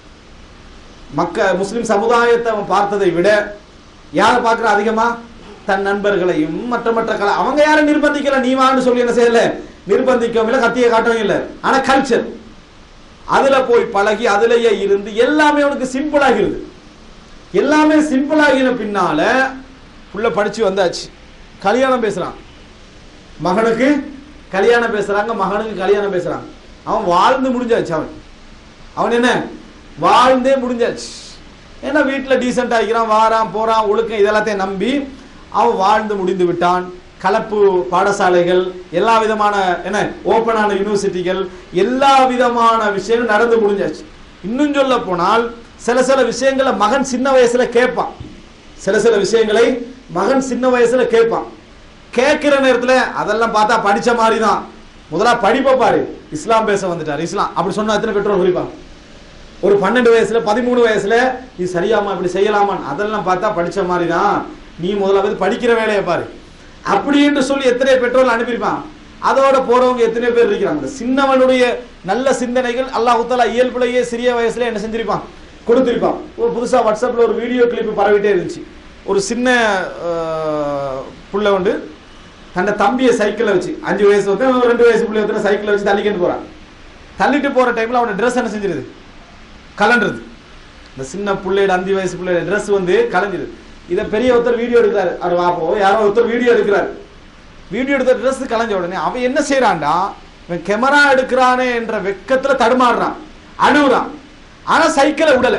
S1: மக்க முஸ்லிம் சமுதாயத்தை அவன் பார்த்ததை விட யாரை பார்க்குறான் அதிகமா தன் நண்பர்களையும் மற்ற மற்ற கல அவங்க யாரை நிர்பந்திக்கல நீ வான்னு சொல்லி என்ன செய்யல நிர்பந்திக்கவும் இல்லை கத்தியை காட்டவும் இல்லை ஆனா கல்ச்சர் அதுல போய் பழகி அதுலயே இருந்து எல்லாமே அவனுக்கு சிம்பிள் ஆகிறது எல்லாமே சிம்பிள் ஆகின பின்னால புள்ள படிச்சு வந்தாச்சு கல்யாணம் பேசுறான் மகனுக்கு கல்யாணம் பேசுறாங்க மகனுக்கு கல்யாணம் பேசுறாங்க அவன் வாழ்ந்து முடிஞ்சாச்சு அவன் அவன் என்ன வாழ்ந்தே முடிஞ்சாச்சு ஏன்னா வீட்டில் டீசெண்ட் ஆகிக்கிறான் வாரான் போறான் ஒழுக்கம் இதெல்லாத்தையும் நம்பி அவன் வாழ்ந்து முடிந்து விட்டான் கலப்பு பாடசாலைகள் எல்லா விதமான என்ன ஓப்பனான யூனிவர்சிட்டிகள் எல்லா விதமான விஷயங்கள் நடந்து முடிஞ்சாச்சு இன்னும் சொல்ல போனால் சில சில விஷயங்களை மகன் சின்ன வயசுல கேட்பான் சில சில விஷயங்களை மகன் சின்ன வயசுல கேட்பான் கேட்கிற நேரத்துல அதெல்லாம் பார்த்தா படிச்ச மாதிரி தான் முதலா படிப்பை பாரு இஸ்லாம் பேச வந்துட்டார் இஸ்லாம் அப்படி சொன்னா எத்தனை பெற்றோர் குறிப்பாங்க ஒரு பன்னெண்டு வயசுல பதிமூணு வயசுல இது சரியாமா இப்படி செய்யலாமான்னு அதெல்லாம் பார்த்தா படிச்ச மாதிரி தான் நீ முதலாவது படிக்கிற வேலையை பாரு அப்படின்னு சொல்லி எத்தனை பெற்றோர்கள் அனுப்பியிருப்பான் அதோட போறவங்க எத்தனை பேர் இருக்கிறாங்க இந்த சின்னவனுடைய நல்ல சிந்தனைகள் அல்லாஹ் தாலா இயல்புலையே சிறிய வயசுல என்ன செஞ்சிருப்பான் கொடுத்திருப்பான் ஒரு புதுசா வாட்ஸ்அப்ல ஒரு வீடியோ கிளிப் பரவிட்டே இருந்துச்சு ஒரு சின்ன ஆஹ், புள்ள உண்டு தன்னை தம்பியை சைக்கிளில் வச்சு அஞ்சு வயசு வந்து ஒரு ரெண்டு வயசு பிள்ளை வந்து சைக்கிளில் வச்சு தள்ளிக்கிட்டு போறான் தள்ளிட்டு போற டைம்ல அவனோட ட்ரெஸ் என்ன செஞ்சிருது கலண்டுறது இந்த சின்ன பிள்ளையோட அஞ்சு வயசு பிள்ளையோட ட்ரெஸ் வந்து கலைஞ்சிது இதை பெரிய ஒருத்தர் வீடியோ எடுக்கிறாரு அவர் வாப்போ யாரோ ஒருத்தர் வீடியோ எடுக்கிறாரு வீடியோ எடுத்த ட்ரெஸ் கலைஞ்ச உடனே அவன் என்ன செய்யறான்டா இவன் கேமரா எடுக்கிறானே என்ற வெக்கத்துல தடுமாறுறான் அழுகுறான் ஆனா சைக்கிளை விடல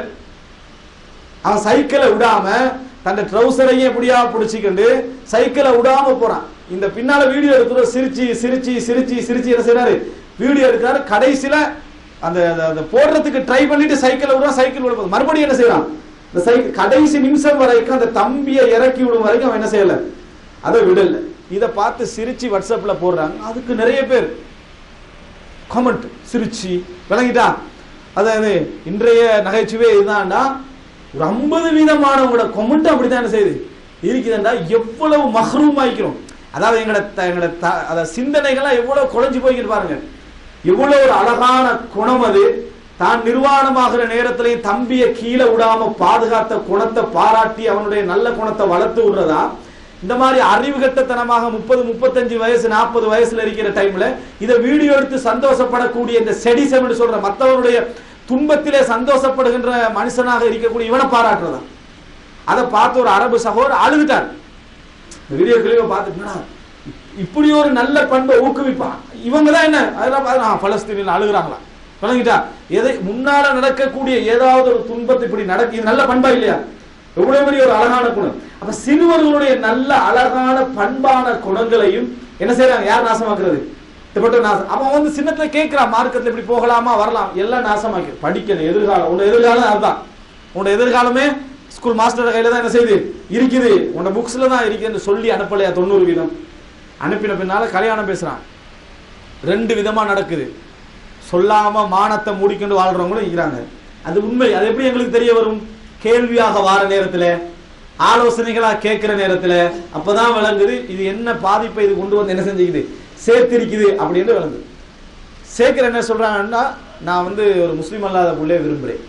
S1: அவன் சைக்கிளை விடாம தன் ட்ரௌசரையும் எப்படியா பிடிச்சிக்கிண்டு சைக்கிளை விடாம போறான் இந்த பின்னால வீடியோ எடுக்கிற சிரிச்சு சிரிச்சு சிரிச்சு சிரிச்சு என்ன செய்யறாரு வீடியோ எடுக்கிறாரு கடைசியில அந்த அந்த- அந்த போடுறதுக்கு ட்ரை பண்ணிட்டு சைக்கிளை விடுறான் சைக்கிள் விட போகுது. மறுபடியும் என்ன செய்யறான் இந்த சைக்கிள் கடைசி நிமிஷம் வரைக்கும் அந்த தம்பியை இறக்கி விடும் வரைக்கும் அவன் என்ன செய்யல அதை விடல இதை பார்த்து சிரிச்சு வாட்ஸ்அப்ல போடுறாங்க அதுக்கு நிறைய பேர் கமெண்ட் சிரிச்சு விளங்கிட்டா அதாவது இன்றைய நகைச்சுவை இதுதான்டா ஒரு ஐம்பது வீதமானவங்களோட கொமெண்ட் அப்படித்தான் என்ன செய்யுது இருக்குதுண்டா எவ்வளவு மஹ்ரூம் ஆயிக்கிறோம் அதாவது எங்களோட த- எங்களோட த- அதாவது சிந்தனைகள்லாம் எவ்வளவு குறைஞ்சு போய்க்கிட்டு பாருங்க எவ்வளவு ஒரு அழகான குணம் அது தான் நிர்வாணமாகிற நேரத்திலையும் தம்பியை கீழே விடாம பாதுகாத்த குணத்தை பாராட்டி அவனுடைய நல்ல குணத்தை வளர்த்து விடுறதா இந்த மாதிரி அறிவுகட்டத்தனமாக முப்பது முப்பத்தஞ்சு வயசு நாற்பது வயசுல இருக்கிற டைம்ல இதை வீடியோ எடுத்து சந்தோஷப்படக்கூடிய இந்த செடிசம் என்று சொல்ற மற்றவருடைய துன்பத்திலே சந்தோஷப்படுகின்ற மனுஷனாக இருக்கக்கூடிய இவனை பாராட்டுறதா அதை பார்த்து ஒரு அரபு சகோதரர் அழுதுட்டார் இந்த வீடியோ கிளிப்பை பார்த்துட்டுனா இப்படி ஒரு நல்ல பண்பை ஊக்குவிப்பான் இவங்க தான் என்ன அதெல்லாம் பார்த்து நான் பலஸ்தீனில் அழுகுறாங்களா விளங்கிட்டா எதை முன்னால நடக்கக்கூடிய ஏதாவது ஒரு துன்பத்தை இப்படி நடக்க இது நல்ல பண்பா இல்லையா எவ்வளவு பெரிய ஒரு அழகான குணம் அப்ப சிறுவர்களுடைய நல்ல அழகான பண்பான குணங்களையும் என்ன செய்றாங்க யார் நாசமாக்குறது இப்பட்ட நாசம் அவன் வந்து சின்னத்துல கேட்கிறான் மார்க்கத்துல இப்படி போகலாமா வரலாம் எல்லாம் நாசமாக்கி படிக்கணும் எதிர்காலம் உன்னோட எதிர்காலம் அதுதான் உன்னோட எதிர்காலமே ஸ்கூல் மாஸ்டர் கையில தான் என்ன செய்யுது இருக்குது உன்னோட புக்ஸ்ல தான் இருக்குதுன்னு சொல்லி அனுப்பலையா தொண்ணூறு வீதம் அனுப்பின பின்னால கல்யாணம் பேசுறான் ரெண்டு விதமா நடக்குது சொல்லாம மானத்தை மூடிக்கொண்டு வாழ்றவங்களும் இருக்கிறாங்க அது உண்மை அது எப்படி எங்களுக்கு தெரிய வரும் கேள்வியாக வார நேரத்துல ஆலோசனைகளா கேட்கிற நேரத்துல அப்பதான் விளங்குது இது என்ன பாதிப்பை இது கொண்டு வந்து என்ன செஞ்சுக்குது சேர்த்திருக்குது அப்படின்னு விளங்குது சேர்க்கிற என்ன சொல்றாங்கன்னா நான் வந்து ஒரு முஸ்லீம் அல்லாத புள்ளைய விரும்புறேன்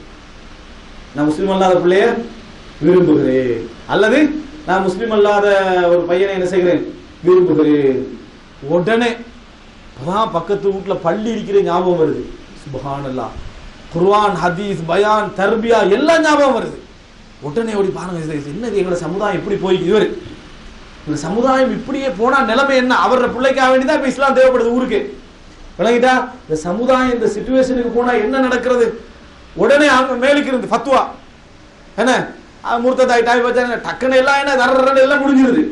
S1: நான் முஸ்லீம் அல்லாத பிள்ளைய விரும்புகிறேன் அல்லது நான் முஸ்லீம் அல்லாத ஒரு பையனை என்ன செய்கிறேன் விரும்புகிறேன் உடனே அப்பதான் பக்கத்து வீட்டுல பள்ளி இருக்கிற ஞாபகம் வருது சுபஹானல்லாஹ் குர்ஆன் ஹதீஸ் பயான் தர்பியா எல்லாம் ஞாபகம் வருது உடனே ஓடி பாருங்க இது- இது என்னது எங்களோட சமுதாயம் இப்படி போய் இவரு இந்த சமுதாயம் இப்படியே போனா நிலைமை என்ன அவரோட பிள்ளைக்காக வேண்டிதான் இப்ப இஸ்லாம் தேவைப்படுது ஊருக்கு விளங்கிட்டா இந்த சமுதாயம் இந்த சுச்சுவேஷனுக்கு போனா என்ன நடக்கிறது உடனே அவங்க மேலுக்கு இருந்து ஃபத்வா என்ன மூர்த்ததாய் டாய் வச்சா டக்குன்னு எல்லாம் என்ன தர்றன்னு எல்லாம் முடிஞ்சிருது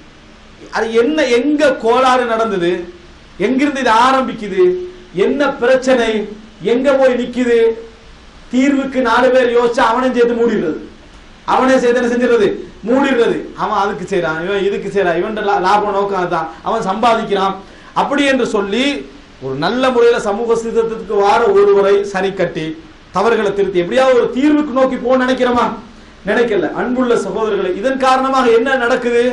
S1: அது என்ன எங்க கோளாறு நடந்தது எங்கிருந்து இது ஆரம்பிக்குது என்ன பிரச்சனை எங்க போய் நிக்குது தீர்வுக்கு நாலு பேர் யோசிச்சு அவனையும் சேர்த்து மூடிடுறது அவனே சேர்த்து என்ன செஞ்சிடுறது மூடிடுறது அவன் அதுக்கு செய்றான் இவன் இதுக்கு செய்றான் இவன் லாபம் நோக்கம் அதுதான் அவன் சம்பாதிக்கிறான் அப்படி என்று சொல்லி ஒரு நல்ல முறையில சமூக சீர்திருத்தத்துக்கு வார ஒருவரை சரி கட்டி தவறுகளை திருத்தி எப்படியாவது ஒரு தீர்வுக்கு நோக்கி போக நினைக்கிறோமா நினைக்கல அன்புள்ள சகோதரர்களை இதன் காரணமாக என்ன நடக்குது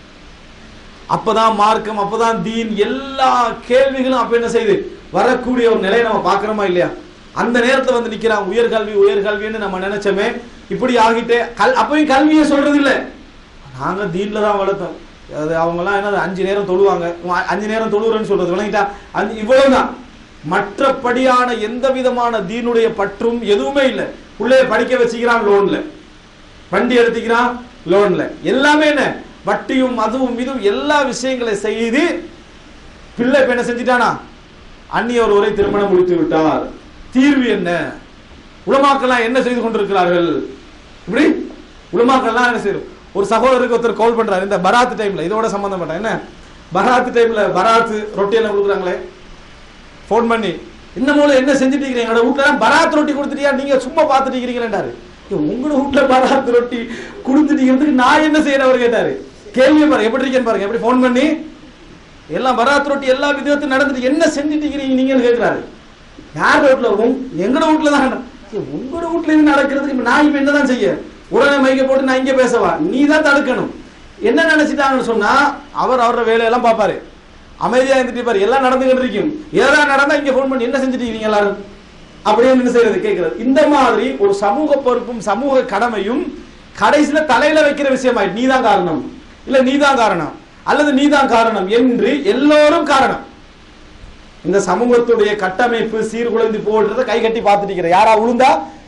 S1: அப்பதான் மார்க்கம் அப்பதான் தீன் எல்லா கேள்விகளும் அப்ப என்ன செய்யுது வரக்கூடிய ஒரு நிலையை நம்ம பார்க்கிறோமா இல்லையா அந்த நேரத்துல வந்து நிக்கிறான் உயர்கல்வி உயர்கல்வின்னு நம்ம நினைச்சோமே இப்படி ஆகிட்டே கல் அப்பயும் கல்வியை சொல்றது இல்ல நாங்க தீன்ல தான் வளர்த்தோம் அது அவங்க எல்லாம் என்ன அஞ்சு நேரம் தொழுவாங்க உன் அ- அஞ்சு நேரம் தொழுவுறேன்னு சொல்றது விளங்கிட்டா அஞ்சு இவ்வளவுதான் மற்றபடியான எந்த விதமான தீனுடைய பற்றும் எதுவுமே இல்லை பிள்ளைய படிக்க வச்சுக்கிறான் லோன்ல வண்டி எடுத்துக்கிறான் லோன்ல எல்லாமே என்ன வட்டியும் அதுவும் இதுவும் எல்லா விஷயங்களை செய்து பிள்ளை இப்ப என்ன செஞ்சிட்டானா அந்நிய ஒருவரை திருமணம் முடித்து விட்டார் தீர்வு என்ன உலமாக்கெல்லாம் என்ன செய்து கொண்டிருக்கிறார்கள் இப்படி உலமாக்கெல்லாம் என்ன செய்யும் ஒரு சகோதரருக்கு ஒருத்தர் கால் பண்றாரு இந்த பராத் டைம்ல இதோட சம்பந்தப்பட்ட என்ன பராத் டைம்ல பராத் ரொட்டி எல்லாம் கொடுக்குறாங்களே ஃபோன் பண்ணி என்ன மூலம் என்ன செஞ்சுட்டு இருக்கிறீங்க எங்களோட வீட்டுல பராத் ரொட்டி கொடுத்துட்டியா நீங்க சும்மா பார்த்துட்டு இருக்கிறீங்களேன்டாரு ஏய், உங்களோட வீட்டுல பராத் ரொட்டி கொடுத்துட்டீங்கிறதுக்கு நான் என்ன செய்யறேன் அவர் கேட்டாரு கேள்வி பாருங்க எப்படி இருக்கேன்னு பாருங்க எப்படி ஃபோன் பண்ணி எல்லாம் பராத் ரொட்டி எல்லா விதத்தையும் நடந்துட்டு என்ன செஞ்சுட்டு இருக்கிறீங்க நீங்கன்னு கேட்கிறாரு யார் வீட்டுல உங்க- எங்கட வீட்டுல தான் ஏய், உங்களோட வீட்டுல இது நடக்கிறதுக்கு இப்ப நான் இப்ப என்னதான் செய்ய உடனே மைக்க போட்டு நான் இங்க பேசவா நீ தான் தடுக்கணும் என்ன நினைச்சிட்டாங்கன்னு சொன்னா அவர் அவரோட வேலையெல்லாம் பார்ப்பாரு அமைதியா இருந்துட்டு பாரு எல்லாம் நடந்துகிட்டு இருக்கும் ஏதாவது நடந்தா இங்க ஃபோன் பண்ணி என்ன செஞ்சுட்டு இருக்கீங்க எல்லாரும் அப்படியே என்ன செய்யறது கேட்கறது இந்த மாதிரி ஒரு சமூக பொறுப்பும் சமூக கடமையும் கடைசியில தலையில வைக்கிற விஷயமாய் நீதான் காரணம் இல்ல நீதான் காரணம் அல்லது நீதான் காரணம் என்று எல்லோரும் காரணம் இந்த சமூகத்துடைய கட்டமைப்பு சீர்குலைந்து போடுறத கை கட்டி பார்த்துட்டு இருக்கிற யாரா உளுந்தா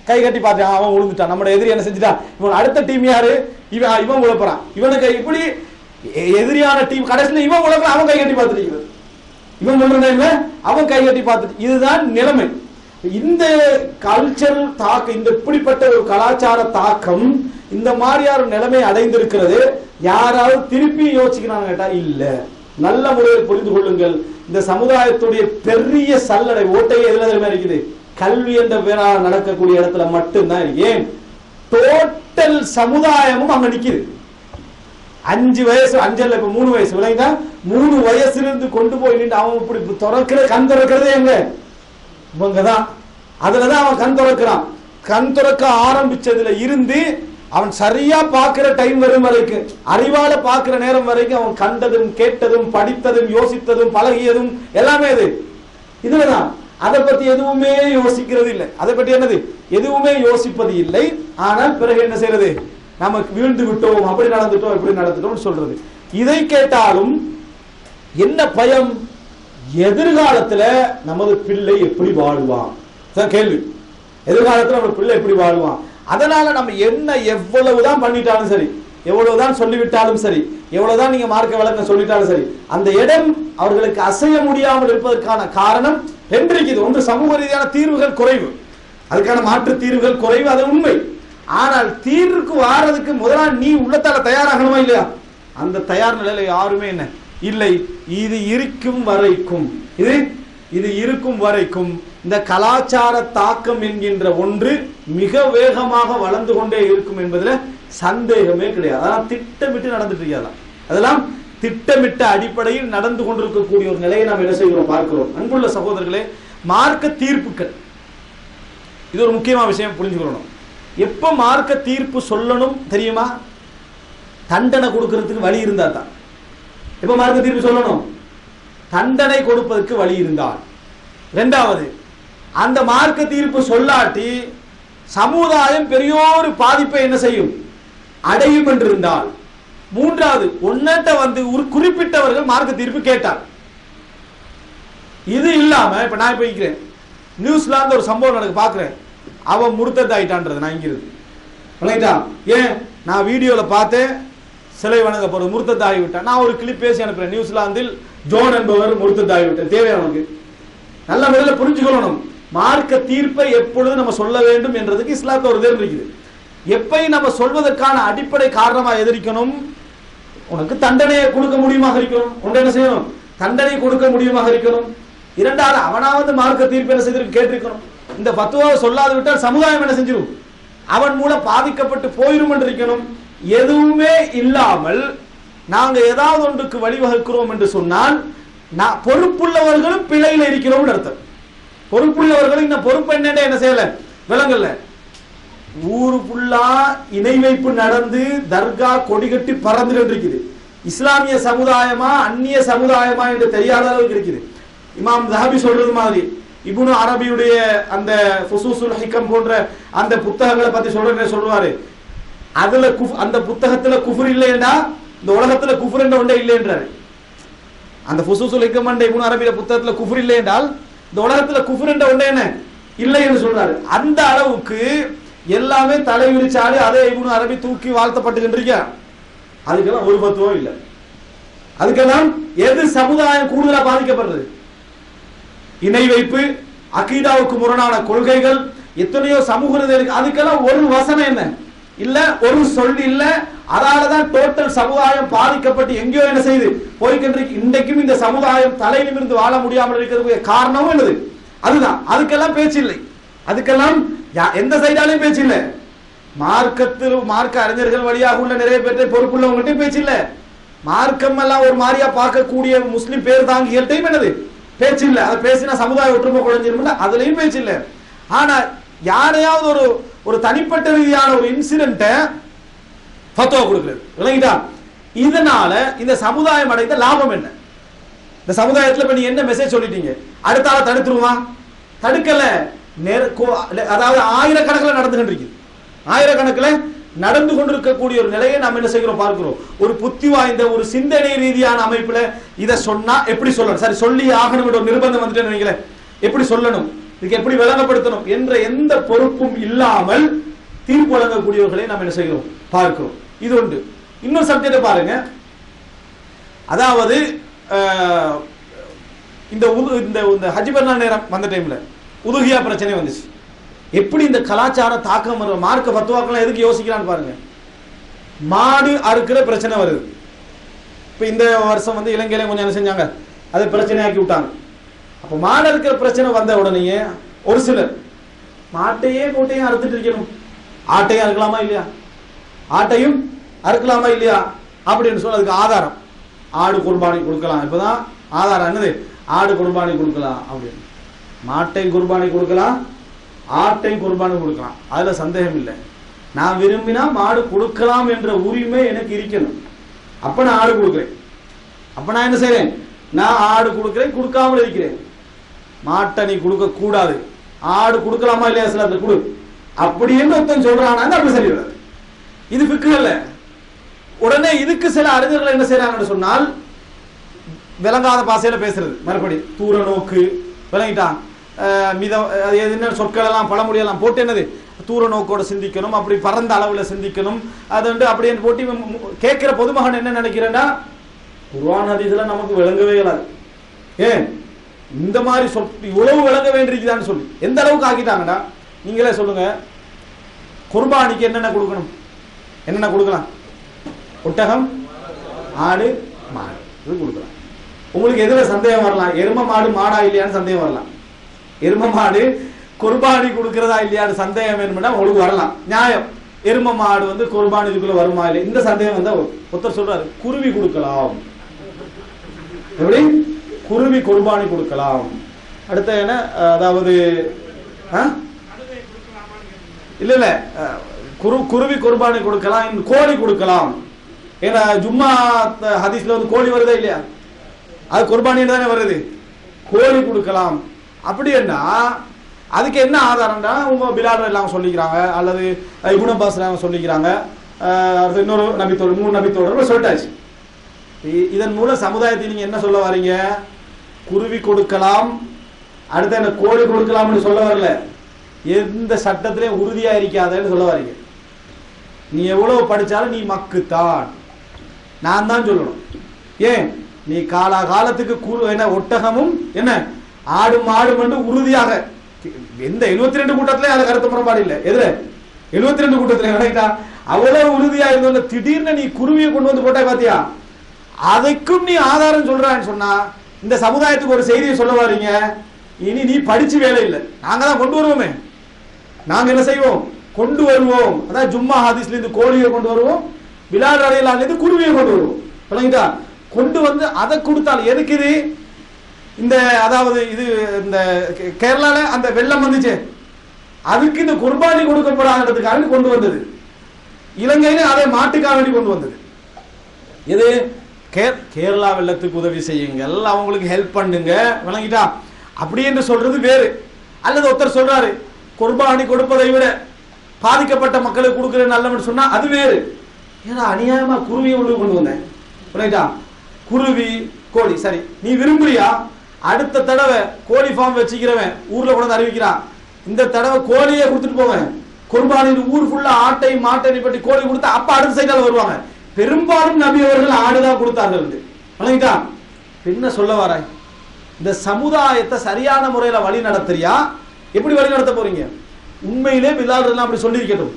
S1: கை கட்டி பார்த்தான் அவன் விழுந்துட்டான் நம்மட எதிரி என்ன செஞ்சுட்டான் இவன் அடுத்த டீம் யாரு இவன் இவன் உழப்புறான் இவனுக்கு இப்படி எ- எதிரியான டீம் கடைசியில் இவன் உழப்புறான் அவன் கை கட்டி பார்த்துட்டு இருக்கிறது. இவன் சொல்றாங்க அவன் கை கட்டி பார்த்துட்டு இதுதான் நிலைமை இந்த கல்ச்சரல் தாக்கம் இந்த இப்படிப்பட்ட ஒரு கலாச்சார தாக்கம் இந்த மாதிரியான நிலைமை அடைந்திருக்கிறது யாராவது திருப்பி யோசிக்கிறாங்க கேட்டா இல்ல நல்ல முறையில் புரிந்து கொள்ளுங்கள் இந்த சமுதாயத்துடைய பெரிய சல்லடை ஓட்டையை எதுல தெரியுமா இருக்குது கல்வி என்ற பேரால் நடக்கக்கூடிய இடத்துல மட்டும்தான் இருக்கு. ஏன் டோட்டல் சமுதாயமும் அங்க நிக்குது அஞ்சு வயசு அஞ்சல்ல இப்ப மூணு வயசு விளங்கிட்டா மூணு வயசுல இருந்து கொண்டு போய் நின்று அவன் இப்படி இப்படி திறக்கிற கண் திறக்கிறதே எங்க இவங்கதான் அதுலதான் அவன் கண் திறக்கிறான் கண் திறக்க ஆரம்பிச்சதுல இருந்து அவன் சரியா பார்க்கிற டைம் வரும் வரைக்கும் அறிவால பார்க்கிற நேரம் வரைக்கும் அவன் கண்டதும் கேட்டதும் படித்ததும் யோசித்ததும் பழகியதும் எல்லாமே இது இதுலதான் அதை பத்தி எதுவுமே யோசிக்கிறது இல்லை அதை பற்றி என்னது எதுவுமே யோசிப்பது இல்லை ஆனால் பிறகு என்ன செய்யறது நமக்கு வீழ்ந்து விட்டோம் அப்படி நடந்துட்டோம் இப்படி நடந்துட்டோம் சொல்றது இதை கேட்டாலும் என்ன பயம் எதிர்காலத்துல நமது பிள்ளை எப்படி வாழ்வான் இதான் கேள்வி எதிர்காலத்துல நம்ம பிள்ளை எப்படி வாழ்வான் அதனால நம்ம என்ன எவ்வளவுதான் பண்ணிட்டாலும் சரி எவ்வளவுதான் சொல்லிவிட்டாலும் சரி எவ்வளவுதான் நீங்க மார்க்க விளக்கம் சொல்லிட்டாலும் சரி அந்த இடம் அவர்களுக்கு அசைய முடியாமல் இருப்பதற்கான காரணம் ரெண்டு இருக்குது ஒன்று சமூக ரீதியான தீர்வுகள் குறைவு அதுக்கான மாற்று தீர்வுகள் குறைவு அது உண்மை ஆனால் தீர்வுக்கு வாரதுக்கு முதலா நீ உள்ளத்தால தயாராகணுமா இல்லையா அந்த தயார் நிலையில யாருமே என்ன இல்லை இது இருக்கும் வரைக்கும் இது இது இருக்கும் வரைக்கும் இந்த கலாச்சார தாக்கம் என்கின்ற ஒன்று மிக வேகமாக வளர்ந்து கொண்டே இருக்கும் என்பதுல சந்தேகமே கிடையாது அதெல்லாம் திட்டமிட்டு நடந்துட்டு இருக்காதான் அதெல்லாம் திட்டமிட்ட அடிப்படையில் நடந்து கொண்டிருக்கக்கூடிய ஒரு நிலையை நாம் என்ன செய்கிறோம் பார்க்கிறோம் அன்புள்ள சகோதரர்களே மார்க்க தீர்ப்புகள் இது ஒரு முக்கியமான விஷயம் புரிஞ்சுக்கணும் எப்ப மார்க்க தீர்ப்பு சொல்லணும் தெரியுமா தண்டனை கொடுக்கறதுக்கு வழி இருந்தா தான் எப்ப மார்க்க தீர்ப்பு சொல்லணும் தண்டனை கொடுப்பதற்கு வழி இருந்தால் இரண்டாவது அந்த மார்க்க தீர்ப்பு சொல்லாட்டி சமுதாயம் பெரியோரு பாதிப்பை என்ன செய்யும் அடையும் என்றிருந்தால் மூன்றாவது ஒன்னட்ட வந்து ஒரு குறிப்பிட்டவர்கள் மார்க்க தீர்ப்பு கேட்டார் இது இல்லாம இப்ப நான் இப்ப இருக்கிறேன் நியூஸ்லாந்து ஒரு சம்பவம் நடக்கு பாக்குறேன் அவன் முருத்தத்தாயிட்டான்றது நான் இங்க இருக்கு விளங்கிட்டா ஏன் நான் வீடியோல பார்த்தேன் சிலை வணங்கப்படுறது முருத்தத்தாகி விட்டான் நான் ஒரு கிளிப் பேசி அனுப்புறேன் நியூசிலாந்தில் ஜோன் என்பவர் முருத்தத்தாகி விட்டார் தேவையா உனக்கு நல்ல முறையில் புரிஞ்சுக்கொள்ளணும் மார்க்க தீர்ப்பை எப்பொழுது நம்ம சொல்ல வேண்டும் என்றதுக்கு இஸ்லாத்துல ஒரு தேர்வு இருக்குது எப்பையும் நம்ம சொல்வதற்கான அடிப்படை காரணமா எதிரிக்கணும் உனக்கு தண்டனையை கொடுக்க முடியுமாக இருக்கணும் ஒன்று என்ன செய்யணும் தண்டனை கொடுக்க முடியுமாக இருக்கணும் இரண்டாவது அவனா வந்து மார்க்க தீர்ப்பு என்ன செய்திருக்கு கேட்டிருக்கணும் இந்த பத்துவாவை சொல்லாது விட்டால் சமுதாயம் என்ன செஞ்சிடும் அவன் மூலம் பாதிக்கப்பட்டு போயிரும் என்று இருக்கணும் எதுவுமே இல்லாமல் நாங்க ஏதாவது ஒன்றுக்கு வழிவகுக்கிறோம் என்று சொன்னால் நான் பொறுப்புள்ளவர்களும் பிழையில இருக்கிறோம் அர்த்தம் பொறுப்புள்ளவர்களும் இந்த பொறுப்பு என்னன்னு என்ன செய்யல விளங்கல ஊரு ஃபுல்லா இணை வைப்பு நடந்து தர்கா கொடி கட்டி பறந்துட்டு இருக்குது இஸ்லாமிய சமுதாயமா அந்நிய சமுதாயமா என்று தெரியாத அளவுக்கு இருக்குது இமாம் ஜஹபி சொல்றது மாதிரி இப்னு அரபியுடைய அந்த ஃபுசூசுல் ஹிக்கம் போன்ற அந்த புத்தகங்களை பத்தி சொல்ற சொல்லுவாரு அதுல குஃப் அந்த புத்தகத்துல குஃபர் இல்லையேண்டா இந்த உலகத்துல குஃபர் என்ற ஒன்றே இல்லைன்றாரு அந்த ஃபுசூசுல் ஹிக்கம் என்ற இப்னு அரபிய புத்தகத்துல குஃபர் இல்லை என்றால் இந்த உலகத்துல குஃபர் என்ற ஒன்றே என்ன இல்லை என்று சொல்றாரு அந்த அளவுக்கு எல்லாமே தலை விரிச்சாடு அதே இப்னு அரபி தூக்கி வாழ்த்தப்பட்டுகின்றிருக்க அதுக்கெல்லாம் ஒரு பத்துவம் இல்லை அதுக்கெல்லாம் எது சமுதாயம் கூடுதலா பாதிக்கப்படுறது இணை வைப்பு அகீதாவுக்கு முரணான கொள்கைகள் எத்தனையோ சமூக ரீதியா இருக்கு அதுக்கெல்லாம் ஒரு வசனம் என்ன இல்ல ஒரு சொல் இல்ல அதாலதான் டோட்டல் சமுதாயம் பாதிக்கப்பட்டு எங்கேயோ என்ன செய்யுது போய்கின்றிருக்கு இன்றைக்கும் இந்த சமுதாயம் தலை நிமிர்ந்து வாழ முடியாமல் இருக்கிறதுக்கு காரணமும் என்னது அதுதான் அதுக்கெல்லாம் பேச்சு இல்லை அதுக்கெல்லாம் யா- எந்த சைடாலையும் பேச்சு இல்லை மார்க்கத்தில் மார்க்க அறிஞர்கள் வழியாக உள்ள நிறைய பேர்த்தை பொறுப்புள்ளவங்கள்ட்டையும் பேச்சு இல்லை மார்க்கம் எல்லாம் ஒரு மாதிரியா பார்க்கக்கூடிய முஸ்லிம் பேர் தாங்கிகள்ட்டையும் என்னது பேச்சு இல்லை அது பேசினா சமுதாய ஒற்றுமை குறைஞ்சிருமில்ல அதுலயும் பேச்சு இல்லை ஆனா யாரையாவது ஒரு ஒரு தனிப்பட்ட ரீதியான ஒரு இன்சிடென்ட்டை ஃபத்துவா கொடுக்கிறது விளங்கிட்டா இதனால இந்த சமுதாயம் அடைந்த லாபம் என்ன இந்த சமுதாயத்துல இப்ப நீங்க என்ன மெசேஜ் சொல்லிட்டீங்க அடுத்த ஆளை தடுத்துருமா தடுக்கல நேர- கோ- அதாவது ஆயிரக்கணக்கில் நடந்துகிட்டு இருக்குது ஆயிரக்கணக்கில் நடந்து கொண்டிருக்கக்கூடிய ஒரு நிலையை நாம் என்ன செய்கிறோம் பார்க்கிறோம் ஒரு புத்தி வாய்ந்த ஒரு சிந்தனை ரீதியான அமைப்புல இதை சொன்னா எப்படி சொல்லணும் சரி சொல்லி ஆகணும் ஒரு நிர்பந்தம் வந்துட்டேன்னு வைங்களேன் எப்படி சொல்லணும் இதுக்கு எப்படி விளங்கப்படுத்தணும் என்ற எந்த பொறுப்பும் இல்லாமல் தீர்ப்பு வழங்கக்கூடியவர்களை நாம் என்ன செய்கிறோம் பார்க்கிறோம் இது உண்டு இன்னொரு சப்ஜெக்டை பாருங்க அதாவது அஹ், இந்த உது இந்த இந்த ஹஜ் பெருநாள் நேரம் வந்த டைம்ல உதுகியா பிரச்சனை வந்துச்சு எப்படி இந்த கலாச்சார தாக்கம் வரும் மார்க்க பத்துவாக்கெல்லாம் எதுக்கு யோசிக்கிறான்னு பாருங்க மாடு அறுக்கிற பிரச்சனை வருது இப்போ இந்த வருஷம் வந்து இலங்கையில கொஞ்சம் என்ன செஞ்சாங்க அதை பிரச்சனையாக்கி விட்டாங்க அப்போ மாடு அறுக்கிற பிரச்சனை வந்த உடனேயே ஒரு சிலர் மாட்டையே போட்டையும் அறுத்துட்டு இருக்கணும் ஆட்டையும் அறுக்கலாமா இல்லையா ஆட்டையும் அறுக்கலாமா இல்லையா அப்படின்னு சொல்லி அதுக்கு ஆதாரம் ஆடு குர்பானி கொடுக்கலாம் இப்பதான் ஆதாரம் என்னது ஆடு குர்பானி கொடுக்கலாம் அப்படின்னு மாட்டையும் குர்பானி கொடுக்கலாம் ஆட்டையும் குர்பானி கொடுக்கலாம் அதுல சந்தேகம் இல்லை நான் விரும்பினா மாடு கொடுக்கலாம் என்ற உரிமை எனக்கு இருக்கணும் அப்ப நான் ஆடு கொடுக்குறேன் அப்ப நான் என்ன செய்றேன் நான் ஆடு கொடுக்குறேன் கொடுக்காமல் இருக்கிறேன் மாட்டை நீ கொடுக்க கூடாது ஆடு கொடுக்கலாமா இல்லையா சில கொடு அப்படின்னு ஒருத்தன் சொல்றானா அப்படி சரி வராது இது ஃபிக்கு இல்ல உடனே இதுக்கு சில அறிஞர்கள் என்ன செய்றாங்கன்னு சொன்னால் விளங்காத பாசையில பேசுறது மறுபடி தூர நோக்கு விளங்கிட்டான் அஹ் மித அது என்ன சொற்கள் எல்லாம் பழமொழியெல்லாம் போட்டு என்னது தூர நோக்கோட சிந்திக்கணும் அப்படி பரந்த அளவுல சிந்திக்கணும் அது வந்து அப்படின்னு போட்டு இவன் மு- கேட்கிற பொதுமகன் என்ன நினைக்கிறேன்னா குர்ஆன் ஹதீஸ்ல நமக்கு விளங்கவே இயலாது ஏன் இந்த மாதிரி சொல் இவ்வளவு விளங்க வேண்டியிருக்குதான்னு சொல்லி எந்த அளவுக்கு ஆக்கிட்டாங்கடா நீங்களே சொல்லுங்க குர்பானிக்கு என்னென்ன கொடுக்கணும் என்னென்ன கொடுக்கலாம் ஒட்டகம் ஆடு மாடு இது கொடுக்கலாம் உங்களுக்கு எதுல சந்தேகம் வரலாம் எரும மாடு மாடா இல்லையான்னு சந்தேகம் வரலாம் எரும மாடு குர்பானி கொடுக்கறதா இல்லையான்னு சந்தேகம் வேணும்னா உங்களுக்கு வரலாம் நியாயம் எரும மாடு வந்து குர்பானி இதுக்குள்ள வருமா இல்லை இந்த சந்தேகம் வந்தா ஒருத்தர் சொல்றாரு குருவி கொடுக்கலாம் எப்படி குருவி குர்பானி கொடுக்கலாம் அடுத்த என்ன அதாவது ஆ? இல்ல இல்ல அஹ், குரு குருவி குர்பானி கொடுக்கலாம் இன்னும் கோழி கொடுக்கலாம் ஏன்னா ஜும்மா த- ஹதீஸ்ல வந்து கோழி வருதா இல்லையா அது குர்பானி தானே வருது கோழி கொடுக்கலாம் அப்படி என்ன அதுக்கு என்ன ஆதாரம்னா உங்க பிலால் எல்லாம் சொல்லிக்கிறாங்க அல்லது இபுன் அப்பாஸ் எல்லாம் சொல்லிக்கிறாங்க அஹ், அடுத்து இன்னொரு நபித்தோடு மூணு நபித்தோடு சொல்லிட்டாச்சு இ- இதன் மூலம் சமுதாயத்தை நீங்க என்ன சொல்ல வரீங்க குருவி கொடுக்கலாம் அடுத்து என்ன கோழி கொடுக்கலாம்னு சொல்ல வரல எந்த சட்டத்திலையும் உறுதியா இருக்காதன்னு சொல்ல வரீங்க நீ எவ்வளவு படிச்சாலும் நீ மக்குத்தான் நான் தான் சொல்லணும் ஏன் நீ காலா காலத்துக்கு குரு என்ன ஒட்டகமும் என்ன ஆடு மாடும் என்று உறுதியாக எந்த 72 ரெண்டு கூட்டத்திலே அது கருத்து முரண்பாடு இல்லை எதுல 72 ரெண்டு கூட்டத்துல நினைத்தா அவ்வளவு உறுதியா இருந்தோம் திடீர்னு நீ குருவியை கொண்டு வந்து போட்டா பாத்தியா அதுக்கும் நீ ஆதாரம் சொல்றான்னு சொன்னா இந்த சமுதாயத்துக்கு ஒரு செய்தியை சொல்ல வாரீங்க இனி நீ படிச்சு வேலை இல்லை நாங்க தான் கொண்டு வருவோமே நாங்க என்ன செய்வோம் கொண்டு வருவோம் அதான் ஜும்மா ஹாதிஸ்ல இருந்து கோழியை கொண்டு வருவோம் பிலால் அலையில இருந்து குருவியை கொண்டு வருவோம் விளங்கிட்டா கொண்டு வந்து அதை கொடுத்தால் எதுக்கு இது இந்த அதாவது இது இந்த கே- கேரளால அந்த வெள்ளம் வந்துச்சு அதுக்கு இந்த குர்பானி கொடுக்கப்படாததுக்காக கொண்டு வந்தது இலங்கையில அதை மாட்டுக்காக வேண்டி கொண்டு வந்தது இது கே- கேரளா வெள்ளத்துக்கு உதவி செய்யுங்கள் அவங்களுக்கு ஹெல்ப் பண்ணுங்க விளங்கிட்டா அப்படி என்று சொல்றது வேறு அல்லது ஒருத்தர் சொல்றாரு குர்பானி கொடுப்பதை விட பாதிக்கப்பட்ட மக்களுக்கு கொடுக்கிற நல்லவன் சொன்னா அது வேறு ஏன்னா அநியாயமா குருவியை உள்ள கொண்டு வந்தேன் விளங்கிட்டா குருவி கோழி சரி நீ விரும்புறியா அடுத்த தடவை கோழி ஃபார்ம் வச்சுக்கிறவன் ஊர்ல கொண்டு வந்து அறிவிக்கிறான் இந்த தடவை கோழியை கொடுத்துட்டு போவேன் குர்பானின் ஊர் ஃபுல்லா ஆட்டை மாட்டை பற்றி கோழி கொடுத்தா அப்ப அடுத்த சைடால வருவாங்க பெரும்பாலும் நபி அவர்கள் ஆடுதான் கொடுத்தார்கள் என்று. விளங்கிட்டா இப்ப என்ன சொல்ல வராய் இந்த சமுதாயத்தை சரியான முறையில வழி நடத்துறியா எப்படி வழி நடத்த போறீங்க உண்மையிலே பிலால் எல்லாம் அப்படி சொல்லி இருக்கட்டும்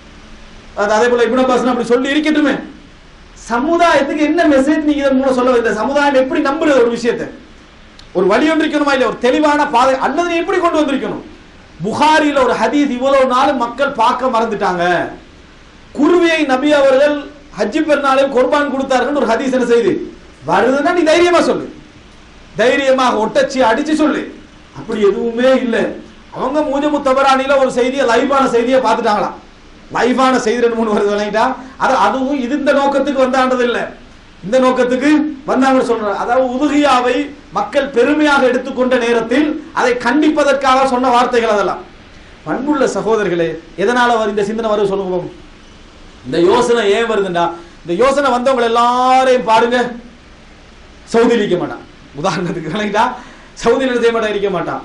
S1: அது அதே போல இப்னு அப்பாஸ் அப்படி சொல்லி இருக்கட்டுமே சமுதாயத்துக்கு என்ன மெசேஜ் நீங்க இதன் மூலம் சொல்ல இந்த சமுதாயம் எப்படி நம்புறது ஒரு விஷயத்தை ஒரு வழி ஒன்று இருக்கணுமா இல்ல ஒரு தெளிவான பாதை அல்லது நீ எப்படி கொண்டு வந்திருக்கணும் புகாரில ஒரு ஹதீஸ் இவ்வளவு நாள் மக்கள் பார்க்க மறந்துட்டாங்க குருவியை நபி அவர்கள் ஹஜ்ஜி பெருநாளையும் குர்பான் கொடுத்தார்கள் ஒரு ஹதீஸ் என்ன செய்து வருதுன்னா நீ தைரியமா சொல்லு தைரியமாக ஒட்டச்சி அடிச்சு சொல்லு அப்படி எதுவுமே இல்லை அவங்க மூஜமு தபரானில ஒரு செய்தியை லைவான செய்தியை பார்த்துட்டாங்களாம் லைவான செய்தி ரெண்டு மூணு வருது விளங்கிட்டா அது அதுவும் இது இந்த நோக்கத்துக்கு வந்தாண்டது இல்லை இந்த நோக்கத்துக்கு வந்தாங்க சொல்றாங்க அதாவது உதுகியாவை மக்கள் பெருமையாக எடுத்துக்கொண்ட நேரத்தில் அதை கண்டிப்பதற்காக சொன்ன வார்த்தைகள் அதெல்லாம் பண்புள்ள சகோதரர்களே எதனால வரும் இந்த சிந்தனை வருது சொல்லுங்க பாப்போம். இந்த யோசனை ஏன் வருதுண்டா இந்த யோசனை வந்தவங்க எல்லாரையும் பாருங்க சவுதியில் இருக்க மாட்டான் உதாரணத்துக்கு விளங்கிட்டா சவுதியில் என்ன செய்ய மாட்டான் இருக்க மாட்டான்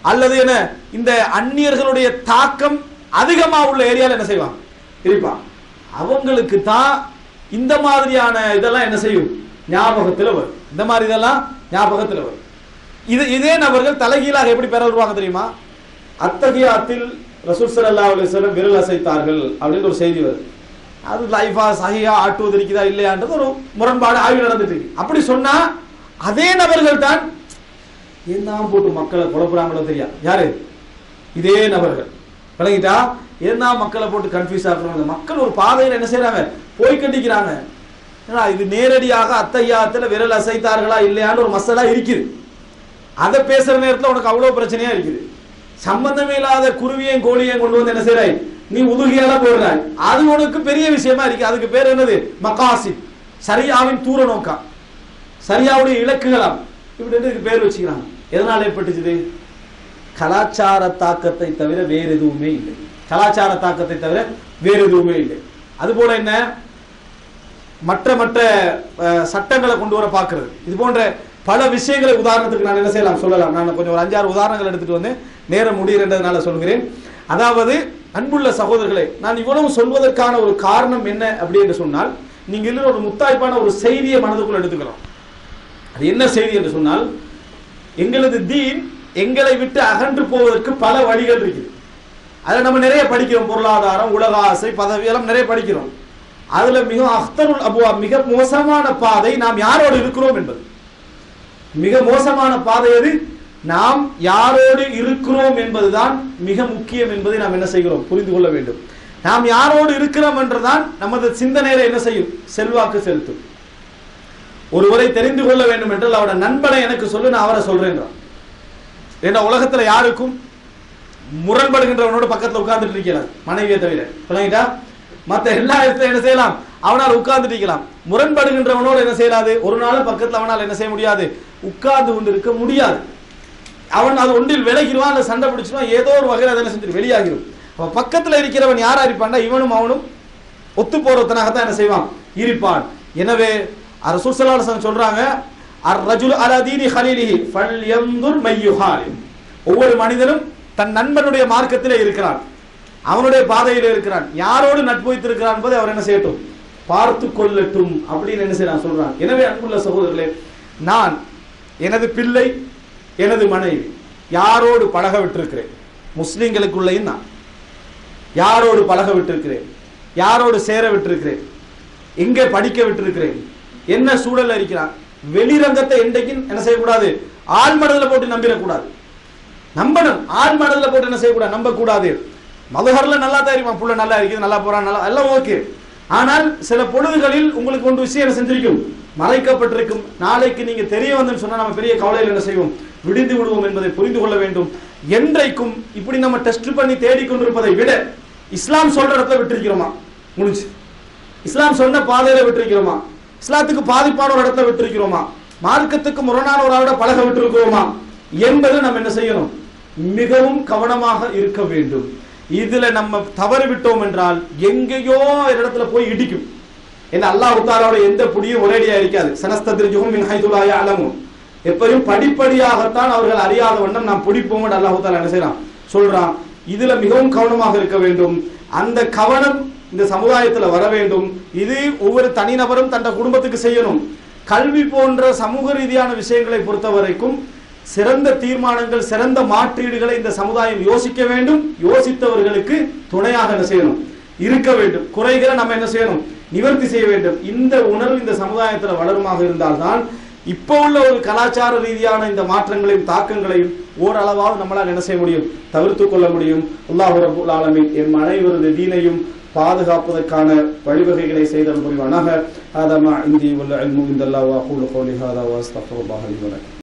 S1: அல்லது என்ன இந்த அந்நியர்களுடைய தாக்கம் அதிகமா உள்ள ஏரியால என்ன செய்வான் இருப்பான் அவங்களுக்கு தான் இந்த மாதிரியான இதெல்லாம் என்ன செய்யும் ஞாபகத்துல வரும் இந்த மாதிரி இதெல்லாம் ஞாபகத்துல வரும் இது இதே நபர்கள் தலைகீழாக எப்படி பெற வருவாங்க தெரியுமா அத்தகையாத்தில் ரசூல் ஸல்லல்லாஹு அலைஹி வஸல்லம் விரல் அசைத்தார்கள் அப்படின்னு ஒரு செய்தி வருது அது லைஃபா சஹியா ஆட்டுவது இருக்குதா இல்லையான்றது ஒரு முரண்பாடு ஆய்வு நடந்துட்டு இருக்கு அப்படி சொன்னா அதே நபர்கள் தான் என்ன போட்டு மக்களை குழப்புறாங்களோ தெரியா யாரு இதே நபர்கள் விளங்கிட்டா என்ன மக்களை போட்டு கன்ஃபியூஸ் ஆக்குறாங்க மக்கள் ஒரு பாதையில் என்ன செய்றாங்க போய் கட்டிக்கிறாங்க ஏன்னா இது நேரடியாக அத்தையாத்துல விரல் அசைத்தார்களா இல்லையான்னு ஒரு மசாலா இருக்குது அதை பேசுற நேரத்துல உனக்கு அவ்வளவு பிரச்சனையா இருக்குது சம்பந்தமே இல்லாத குருவியையும் கோழியையும் கொண்டு வந்து என்ன செய்றாய் நீ உதுகியால போடுறாய் அது உனக்கு பெரிய விஷயமா இருக்கு அதுக்கு பேர் என்னது மகாசி சரியாவின் தூர நோக்கா சரியாவுடைய இலக்குகளாம் இப்படி இதுக்கு பேர் வச்சுக்கிறாங்க எதனால் ஏற்பட்டுச்சுது கலாச்சார தாக்கத்தை தவிர வேறு எதுவுமே இல்லை கலாச்சார தாக்கத்தை தவிர வேறு எதுவுமே இல்லை அதுபோல என்ன மற்ற மற்ற அஹ், சட்டங்களை கொண்டு வர பார்க்கிறது இது போன்ற பல விஷயங்களை உதாரணத்துக்கு நான் என்ன செய்யலாம் சொல்லலாம் நான் கொஞ்சம் ஒரு அஞ்சாறு உதாரணங்கள் எடுத்துட்டு வந்து நேரம் முடிகிறன்றதுனால சொல்கிறேன் அதாவது அன்புள்ள சகோதரர்களே நான் இவ்வளவு சொல்வதற்கான ஒரு காரணம் என்ன அப்படி என்று சொன்னால் நீங்க இன்னும் ஒரு முத்தாய்ப்பான ஒரு செய்தியை மனதுக்குள்ள எடுத்துக்கலாம் அது என்ன செய்தி என்று சொன்னால் எங்களது தீன் எங்களை விட்டு அகன்று போவதற்கு பல வழிகள் இருக்குது அதில் நம்ம நிறைய படிக்கிறோம் பொருளாதாரம் உலக ஆசை பதவி எல்லாம் நிறைய படிக்கிறோம் அதுல மிக அக்தருல் அபுவா மிக மோசமான பாதை நாம் யாரோடு இருக்கிறோம் என்பது மிக மோசமான பாதை எது நாம் யாரோடு இருக்கிறோம் என்பதுதான் மிக முக்கியம் என்பதை நாம் என்ன செய்கிறோம் புரிந்து கொள்ள வேண்டும் நாம் யாரோடு இருக்கிறோம் என்றுதான் நமது சிந்தனையில என்ன செய்யும் செல்வாக்கு செலுத்தும் ஒருவரை தெரிந்து கொள்ள வேண்டும் என்றால் அவரோட நண்பனை எனக்கு சொல்லு நான் அவரை சொல்றேன்றான் ஏன்னா உலகத்துல யாருக்கும் முரண்படுகின்றவனோட பக்கத்துல உட்கார்ந்துட்டு இருக்கிறார் மனைவியை தவிர விளங்கிட்டா மத்த எல்லா இடத்துல என்ன செய்யலாம் அவனால் உட்கார்ந்துட்டு இருக்கலாம் முரண்படுகின்றவனோட என்ன செய்யலாது ஒரு நாள் பக்கத்துல அவனால் என்ன செய்ய முடியாது உட்கார்ந்து கொண்டு இருக்க முடியாது அவன் அது ஒன்றில் விலகிடுவான் அல்ல சண்டை பிடிச்சிருவான் ஏதோ ஒரு வகையில் அதை என்ன செஞ்சிரு வெளியாகிடும் அப்ப பக்கத்துல இருக்கிறவன் யாரா இருப்பான்டா இவனும் அவனும் ஒத்து போறவத்தனாகத்தான் என்ன செய்வான் இருப்பான் எனவே அரசூல் ஸல்லல்லாஹு அலைஹி வஸல்லம் சொல்றாங்க அர் ரஜுல் அலா தீனி ஹலீலிஹி ஃபல்யன்துர் மையுஹாலிம் ஒவ்வொரு மனிதனும் தன் நண்பனுடைய மார்க்கத்திலே இருக்கிறான் அவனுடைய பாதையிலே இருக்கிறான் யாரோடு நட்பு வைத்திருக்கிறான் என்பதை அவர் என்ன செய்யட்டும் பார்த்து கொள்ளட்டும் அப்படின்னு என்ன செய்யறான் சொல்றான் எனவே அன்புள்ள சகோதரர்களே நான் எனது பிள்ளை எனது மனைவி யாரோடு பழக விட்டிருக்கிறேன் முஸ்லிம்களுக்குள்ளேயும் நான் யாரோடு பழக விட்டிருக்கிறேன் யாரோடு சேர விட்டிருக்கிறேன் எங்கே படிக்க விட்டிருக்கிறேன் என்ன சூழல்ல இருக்கிறான் வெளிரங்கத்தை என்றைக்கும் என்ன செய்யக்கூடாது ஆள் மனதில் போட்டு நம்பிடக்கூடாது நம்பணும் ஆள் மனதில் போட்டு என்ன செய்யக்கூடாது நம்ப கூடாது மதுகரில் நல்லா தான் இருப்பான் புள்ள நல்லா இருக்குது நல்லா போறான் நல்லா எல்லாம் ஓகே ஆனால் சில பொழுதுகளில் உங்களுக்கு ஒன்று விஷயம் என்ன செஞ்சிருக்கும் மறைக்கப்பட்டிருக்கும் நாளைக்கு நீங்க தெரிய வந்துன்னு சொன்னா நம்ம பெரிய கவலையில் என்ன செய்வோம் விடுந்து விடுவோம் என்பதை புரிந்து கொள்ள வேண்டும் என்றைக்கும் இப்படி நம்ம டெஸ்ட் பண்ணி தேடிக்கொண்டிருப்பதை விட இஸ்லாம் சொல்ற இடத்துல விட்டிருக்கிறோமா முடிஞ்சு இஸ்லாம் சொன்ன பாதையில விட்டிருக்கிறோமா இஸ்லாத்துக்கு பாதிப்பான ஒரு இடத்துல விட்டிருக்கிறோமா மார்க்கத்துக்கு முரணான ஒரு ஆளோட பழக விட்டிருக்கிறோமா என்பது நம்ம என்ன செய்யணும் மிகவும் கவனமாக இருக்க வேண்டும் இதுல நம்ம தவறு விட்டோம் என்றால் எங்கேயோ ஒரு இடத்துல போய் இடிக்கும் ஏன்னா அல்லாஹ் தாலாவோட எந்த புடியும் ஒரேடியா இருக்காது சனஸ்திரிஜுகும் மின் ஹைதுலாய அலமும் எப்பயும் படிப்படியாகத்தான் அவர்கள் அறியாத வண்ணம் நாம் பிடிப்போம் அல்லாஹ் தாலா என்ன செய்யறான் சொல்றான் இதுல மிகவும் கவனமாக இருக்க வேண்டும் அந்த கவனம் இந்த சமுதாயத்துல வர வேண்டும் இது ஒவ்வொரு தனிநபரும் தன் குடும்பத்துக்கு செய்யணும் கல்வி போன்ற சமூக ரீதியான விஷயங்களை பொறுத்த வரைக்கும் சிறந்த தீர்மானங்கள் சிறந்த மாற்றீடுகளை இந்த சமுதாயம் யோசிக்க வேண்டும் யோசித்தவர்களுக்கு துணையாக என்ன செய்யணும் இருக்க வேண்டும் குறைகளை நம்ம என்ன செய்யணும் நிவர்த்தி செய்ய வேண்டும் இந்த உணர்வு இந்த சமுதாயத்தில் வளருமாக இருந்தால்தான் இப்போ உள்ள ஒரு கலாச்சார ரீதியான இந்த மாற்றங்களையும் தாக்கங்களையும் ஓரளவாவது நம்மளால் என்ன செய்ய முடியும் தவிர்த்து கொள்ள முடியும் அல்லாஹ் ரபுல் ஆலமீன் எம் அனைவரது தீனையும் பாதுகாப்பதற்கான வழிவகைகளை செய்தல் புரிவானாக ஆதமா இந்தி உள்ள அல்மு இந்த அல்லாஹ் வாஹூல் கோலி ஹாதா வாஸ்தஃபுல்லாஹ் அலி வலக்கும்